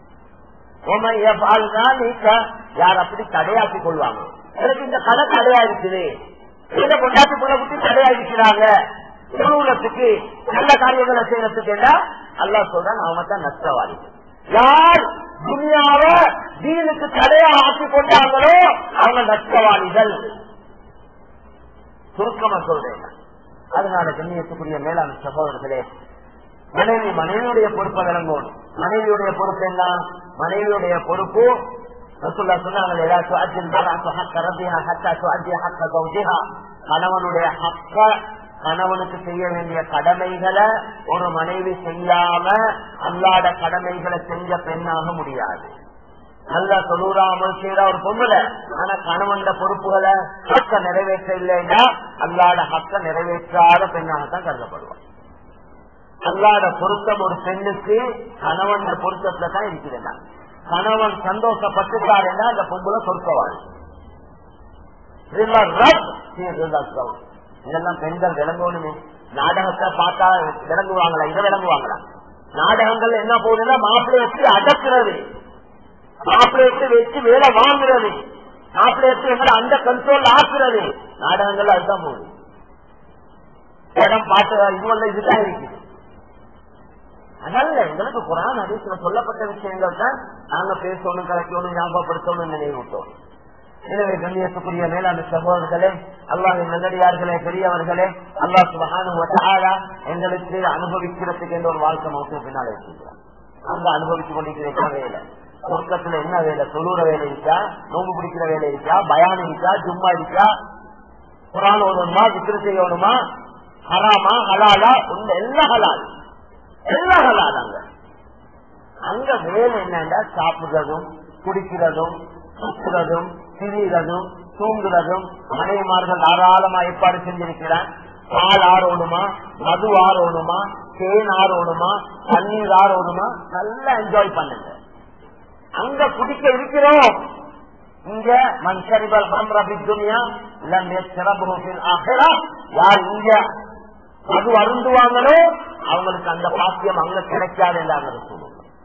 யார் அப்படி தடையாக்கிக் கொள்வாங்க எனக்கு இந்த கடை தடையா இருக்குது இந்த கொண்டாட்டி புள்ள குட்டி தடையா இருக்கிறாங்க குழுவுலத்துக்கு நல்ல காரியங்களை செய்யறதுக்கு அல்லா சொல்றான் அவங்க தான் நஷ்டவாதி யார் துனியாவ தீனுக்கு தடையா ஆக்கி கொண்டாங்களோ அவங்க நஷ்டவாளிகள் சுருக்கமா சொல்றேன் அதனால கண்ணியத்துக்குரிய மேலாண் சகோதரர்களே மனைவி மனைவியுடைய பொறுப்பை விளங்கணும் மனைவியுடைய பொறுப்பு என்ன மனைவியுடைய பொறுப்பு ரசுல்லா சொன்னாங்க ஏதாச்சும் அஜில் மராத்து ஹக்க ரபிஹா ஹத்தா சுஅத்தி ஹக்க கௌஜிஹா கணவனுடைய ஹக்க கணவனுக்கு செய்ய வேண்டிய கடமைகளை ஒரு மனைவி செய்யாம அல்லாத கடமைகளை செஞ்ச பெண்ணாக முடியாது நல்லா தொழுறாமல் செய்யற ஒரு பொம்பளை ஆனா கணவன் பொறுப்புகளை ஹக்க நிறைவேற்ற இல்லைன்னா அல்லாத ஹக்க நிறைவேற்றாத பெண்ணாகத்தான் கருதப்படுவார் அல்லாத பொருத்தம் ஒரு பெண்ணுக்கு கணவன் பொருத்தத்துல தான் இருக்கிறதா கணவன் சந்தோஷப்பட்டுட்டாருன்னா அந்த பொம்பளை பொருத்தவாள் இதெல்லாம் பெண்கள் விளங்கணுமே நாடகத்தை பார்த்தா விளங்குவாங்களா இதை விளங்குவாங்களா நாடகங்கள் என்ன போகுதுன்னா மாப்பிள்ளை வச்சு அடக்குறது மாப்பிள்ளை வச்சு வச்சு வேலை வாங்குறது மாப்பிள்ளை வச்சு எங்களை அந்த கண்ட்ரோல் ஆக்குறது நாடகங்கள் அதுதான் போகுது இடம் பார்த்து இதுவல்ல இதுதான் இருக்குது அதல்ல எங்களுக்கு குரான் அதிசல சொல்லப்பட்ட விஷயங்கள் தான் நாங்க பேசணும் கலைக்கணும் ஞாபகப்படுத்தணும் நினைவூட்டோம் எனவே கண்ணியத்துக்குரிய மேலான சகோதரர்களே அல்லாஹின் நல்லடியார்களே பெரியவர்களே அல்லாஹ் சுபகான எங்களுக்கு அனுபவிக்கிறதுக்கு என்ற ஒரு வாழ்க்கை மௌசம் பின்னால் இருக்கின்றார் அங்க அனுபவித்துக் கொண்டிருக்கிற வேலை சொர்க்கத்துல என்ன வேலை தொழுற வேலை இருக்கா நோம்பு பிடிக்கிற வேலை இருக்கா பயான் இருக்கா ஜும்மா இருக்கா குரான் ஓடணுமா விக்கிர செய்யணுமா ஹராமா ஹலாலா உள்ள எல்லாம் ஹலால் எல்லாம் ஹலால் அங்க அங்க வேலை என்னன்னா சாப்பிடுறதும் குடிக்கிறதும் சுற்றுறதும் திரிகிறதும் தூங்குறதும் மனைவிமார்கள் தாராளமா ஏற்பாடு செஞ்சிருக்கிறான் பால் ஆரோணுமா மது ஆரோணுமா தேன் ஆரோணுமா தண்ணீர் ஆரோணுமா நல்லா என்ஜாய் பண்ணுங்க அங்க குடிக்க இருக்கிறோம் இங்க மன்சரிபல் ஹம்ரபி துனியா இல்ல சிறப்பு ஆகிறா யார் இங்க அது அருந்துவாங்களோ அவங்களுக்கு அந்த பாக்கியம் அங்க கிடைக்காது என்று சொல்லுவாங்க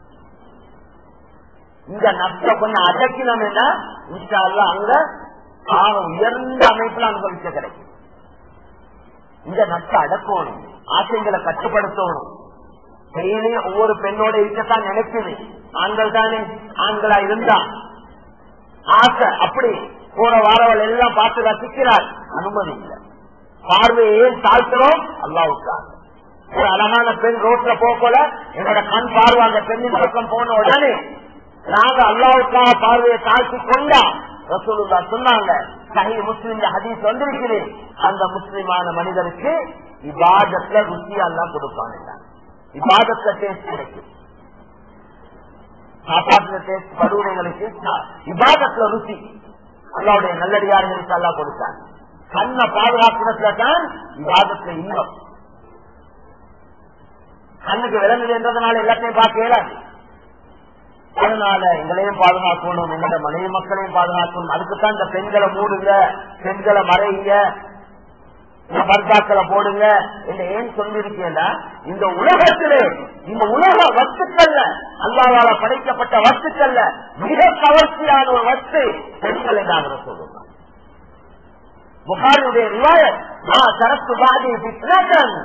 இந்த நஷ்ட கொஞ்சம் அடக்கினோம் என்ன இன்ஷால்லா அங்க ஆக உயர்ந்த அமைப்புல அனுபவிக்க கிடைக்கும் இந்த நஷ்ட அடக்கணும் ஆசைகளை கட்டுப்படுத்தணும் டெய்லி ஒவ்வொரு பெண்ணோட இருக்கத்தான் நினைக்குது ஆண்கள் தானே ஆண்களா இருந்தா ஆசை அப்படி போற வாரவள் எல்லாம் பார்த்து ரசிக்கிறார் அனுமதி இல்லை பார்வையே தாழ்த்துறோம் அல்லாவுக்காக ஒரு அழகான பெண் ரோட்ல போல என்னோட கண் பார்வை அந்த பெண்ணின் பக்கம் போன உடனே நாங்க அல்லாவுக்காக பார்வையை தாழ்த்தி கொண்டா ரசூலுல்லா சொன்னாங்க சஹி முஸ்லிம் ஹதீஸ் வந்திருக்கிறேன் அந்த முஸ்லிமான மனிதருக்கு இபாதத்துல ருசி எல்லாம் கொடுப்பாங்க இபாதத்துல டேஸ்ட் கிடைக்கும் சாப்பாட்டுல டேஸ்ட் படுவதைகளுக்கு இபாதத்துல ருசி அல்லாவுடைய நல்லடியார்களுக்கு எல்லாம் கொடுத்தாங்க கண்ணை பாதுகாக்கிறதுல தான் விவாதத்துல இன்பம் கண்ணுக்கு விளங்குது என்றதுனால எல்லாத்தையும் பார்க்க இயலாது அதனால எங்களையும் பாதுகாக்கணும் எங்களோட மனைவி மக்களையும் பாதுகாக்கணும் அதுக்குத்தான் இந்த பெண்களை மூடுங்க பெண்களை மறைங்க பர்தாக்களை போடுங்க என்று ஏன் சொல்லியிருக்கேன்னா இந்த உலகத்திலே இந்த உலக வஸ்துக்கள்ல அல்லாவால படைக்கப்பட்ட வஸ்துக்கள்ல மிக கவர்ச்சியான ஒரு வஸ்து பெண்கள் என்று சொல்லுங்க புகாரியுடைய ரிவாயத் நான் சரத்து பாதி பித்னகன்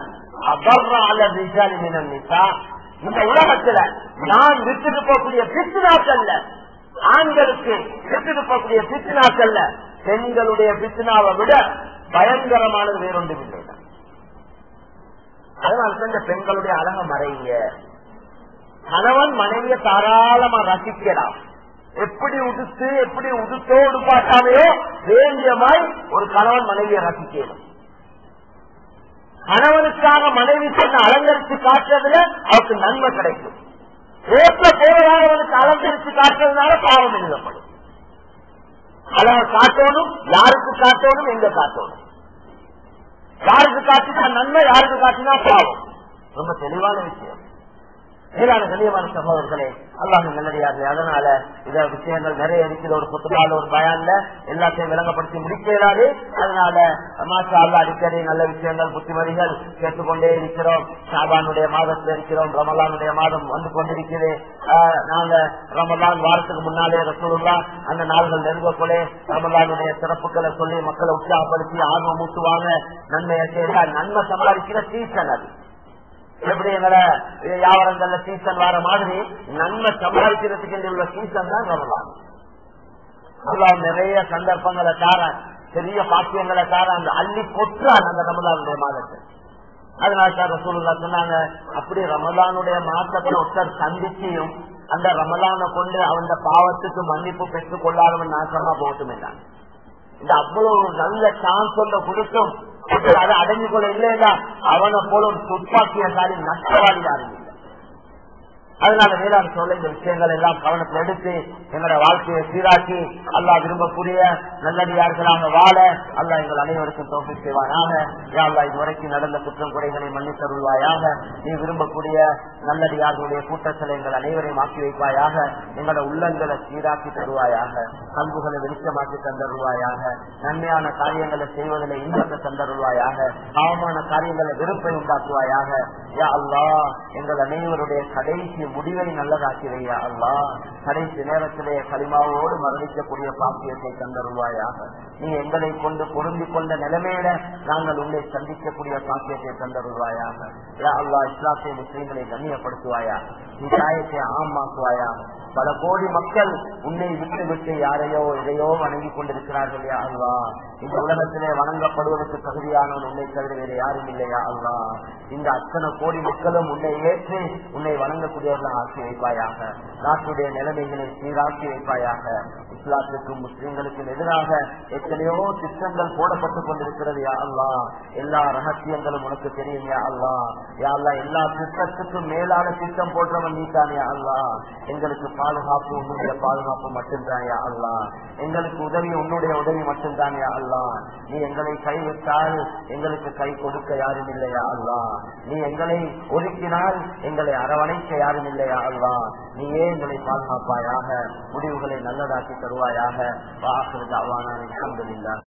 இந்த உலகத்துல நான் விட்டுட்டு போகக்கூடிய பித்னாக்கள்ல ஆண்களுக்கு விட்டுட்டு போகக்கூடிய பித்னாக்கள்ல பெண்களுடைய பித்னாவை விட பயங்கரமானது வேறொன்று இல்லை அதனால இந்த பெண்களுடைய அழக மறைங்க கணவன் மனைவியை தாராளமா ரசிக்கலாம் எப்படி உடுத்து எப்படி உடுத்தோ உடுப்பாட்டாமையோ வேண்டியமாய் ஒரு கணவன் மனைவியை ரசிக்கணும் கணவனுக்காக மனைவி சொன்ன அலங்கரித்து காட்டுறதுல அவருக்கு நன்மை கிடைக்கும் ரோட்ல போறவனுக்கு அலங்கரித்து காட்டுறதுனால பாவம் எழுதப்படும் அழக காட்டணும் யாருக்கு காட்டணும் எங்க காட்டணும் யாருக்கு காட்டினா நன்மை யாருக்கு காட்டினா பாவம் ரொம்ப தெளிவான விஷயம் மேலான கண்ணியமான சகோதரர்களே அல்லாஹ் நல்லடியார்கள் அதனால இத விஷயங்கள் நிறைய இருக்குது ஒரு புத்தகால ஒரு பயான்ல எல்லாத்தையும் விளங்கப்படுத்தி முடிக்கிறாரு அதனால மாசா அல்லா அடிக்கடி நல்ல விஷயங்கள் புத்திமதிகள் கேட்டுக்கொண்டே இருக்கிறோம் ஷாபானுடைய மாதத்தில் இருக்கிறோம் ரமலானுடைய மாதம் வந்து கொண்டிருக்கிறது ஆஹ் நாங்க ரமலான் வாரத்துக்கு முன்னாலே ரசூலுல்லா அந்த நாள்கள் நெருங்கக்குள்ளே ரமலானுடைய சிறப்புகளை சொல்லி மக்களை உற்சாகப்படுத்தி ஆர்வம் ஊட்டுவாங்க நன்மையை செய்தால் நன்மை சம்பாதிக்கிற சீசன் அது எப்படி எங்களை வியாபாரங்கள்ல சீசன் வர மாதிரி நன்மை சம்பாதிக்கிறதுக்கு உள்ள சீசன் தான் ரமலான் அல்லாஹ் நிறைய சந்தர்ப்பங்களை தார பெரிய பாக்கியங்களை தார அந்த அள்ளி கொற்றான் அந்த ரமலானுடைய மாதத்தை அதனால சார் ரசூலுல்லா சொன்னாங்க அப்படி ரமலானுடைய மாசத்தை ஒருத்தர் சந்திச்சியும் அந்த ரமலானை கொண்டு அவன் பாவத்துக்கு மன்னிப்பு பெற்றுக் கொள்ளாதவன் நாசமா போகட்டும் என்றான் இந்த அவ்வளவு நல்ல சான்ஸ் ஒன்றை கொடுத்தும் அதை அடைஞ்சு கொள்ள இல்லையா அவனை போல ஒரு துப்பாக்கியசாலி நஷ்டவாளி யாரும் இல்லை அதனால வேளாண் சொல்ல இந்த விஷயங்கள் எல்லாம் கவனத்தில் எடுத்து எங்களோட வாழ்க்கையை சீராக்கி அல்லாஹ் விரும்பக்கூடிய நல்லடியார்களாக வாழ அல்லாஹ் எங்கள் அனைவருக்கும் தோல்வி செய்வாயாக யா அல்லாஹ் இதுவரைக்கும் நடந்த குற்றம் குறைகளை மன்னித்தருள்வாயாக நீ விரும்பக்கூடிய நல்லடியார்களுடைய கூட்டத்தில் எங்கள் அனைவரையும் ஆக்கி வைப்பாயாக எங்களோட உள்ளங்களை சீராக்கி தருவாயாக பண்புகளை வெளிச்சமாக்கி தந்தருவாயாக நன்மையான காரியங்களை செய்வதில் இன்பத்தை தந்தருவாயாக பாவமான காரியங்களை வெறுப்பை உண்டாக்குவாயாக யா அல்லாஹ் எங்கள் அனைவருடைய கடைசி முடிவை நல்லதாக்கிறையா அல்லா கடைசி நேரத்திலே களிமாவோடு மரணிக்கக்கூடிய பாக்கியத்தை தந்தருவாயாக நீ எங்களை கொண்டு பொருந்தி கொண்ட நிலைமையில நாங்கள் உங்களை சந்திக்கக்கூடிய பாக்கியத்தை தந்தருவாயாக யா அல்லா இஸ்லாத்தை முஸ்லீம்களை கண்ணியப்படுத்துவாயா நீ தாயத்தை ஆமாக்குவாயா பல கோடி மக்கள் உன்னை விட்டு விட்டு யாரையோ எதையோ வணங்கி கொண்டிருக்கிறார்கள் யா அல்லா இந்த உலகத்திலே வணங்கப்படுவதற்கு தகுதியானவன் உன்னை தவிர வேறு யாரும் இல்லையா அல்லா இந்த அத்தனை கோடி மக்களும் உன்னை ஏற்று உன்னை வணங்கக்கூடியவர்கள் ஆக்கி வைப்பாயாக நாட்டுடைய நிலைமைகளை சீராக்கி வைப்பாயாக இஸ்லாத்துக்கும் முஸ்லிம்களுக்கும் எதிராக எத்தனையோ திட்டங்கள் போடப்பட்டுக் கொண்டிருக்கிறது யா அல்லா எல்லா ரகசியங்களும் உனக்கு தெரியும் யா அல்லா யா அல்லா எல்லா திட்டத்துக்கும் மேலான திட்டம் போன்றவன் நீதான் யா அல்லா எங்களுக்கு பாதுகாப்பு உன்னுடைய பாதுகாப்பு மட்டும்தான் யா அல்லா எங்களுக்கு உதவி உன்னுடைய உதவி மட்டும்தான் யா அல்லா நீ எங்களை கைவிட்டால் எங்களுக்கு கை கொடுக்க யாரும் இல்லையா அல்லா நீ எங்களை ஒதுக்கினால் எங்களை அரவணைக்க யாரும் இல்லையா அல்லா நீயே எங்களை பாதுகாப்பாயாக முடிவுகளை நல்லதாக்கி தருவாயாக வாசல் அவான அலமதுல்லா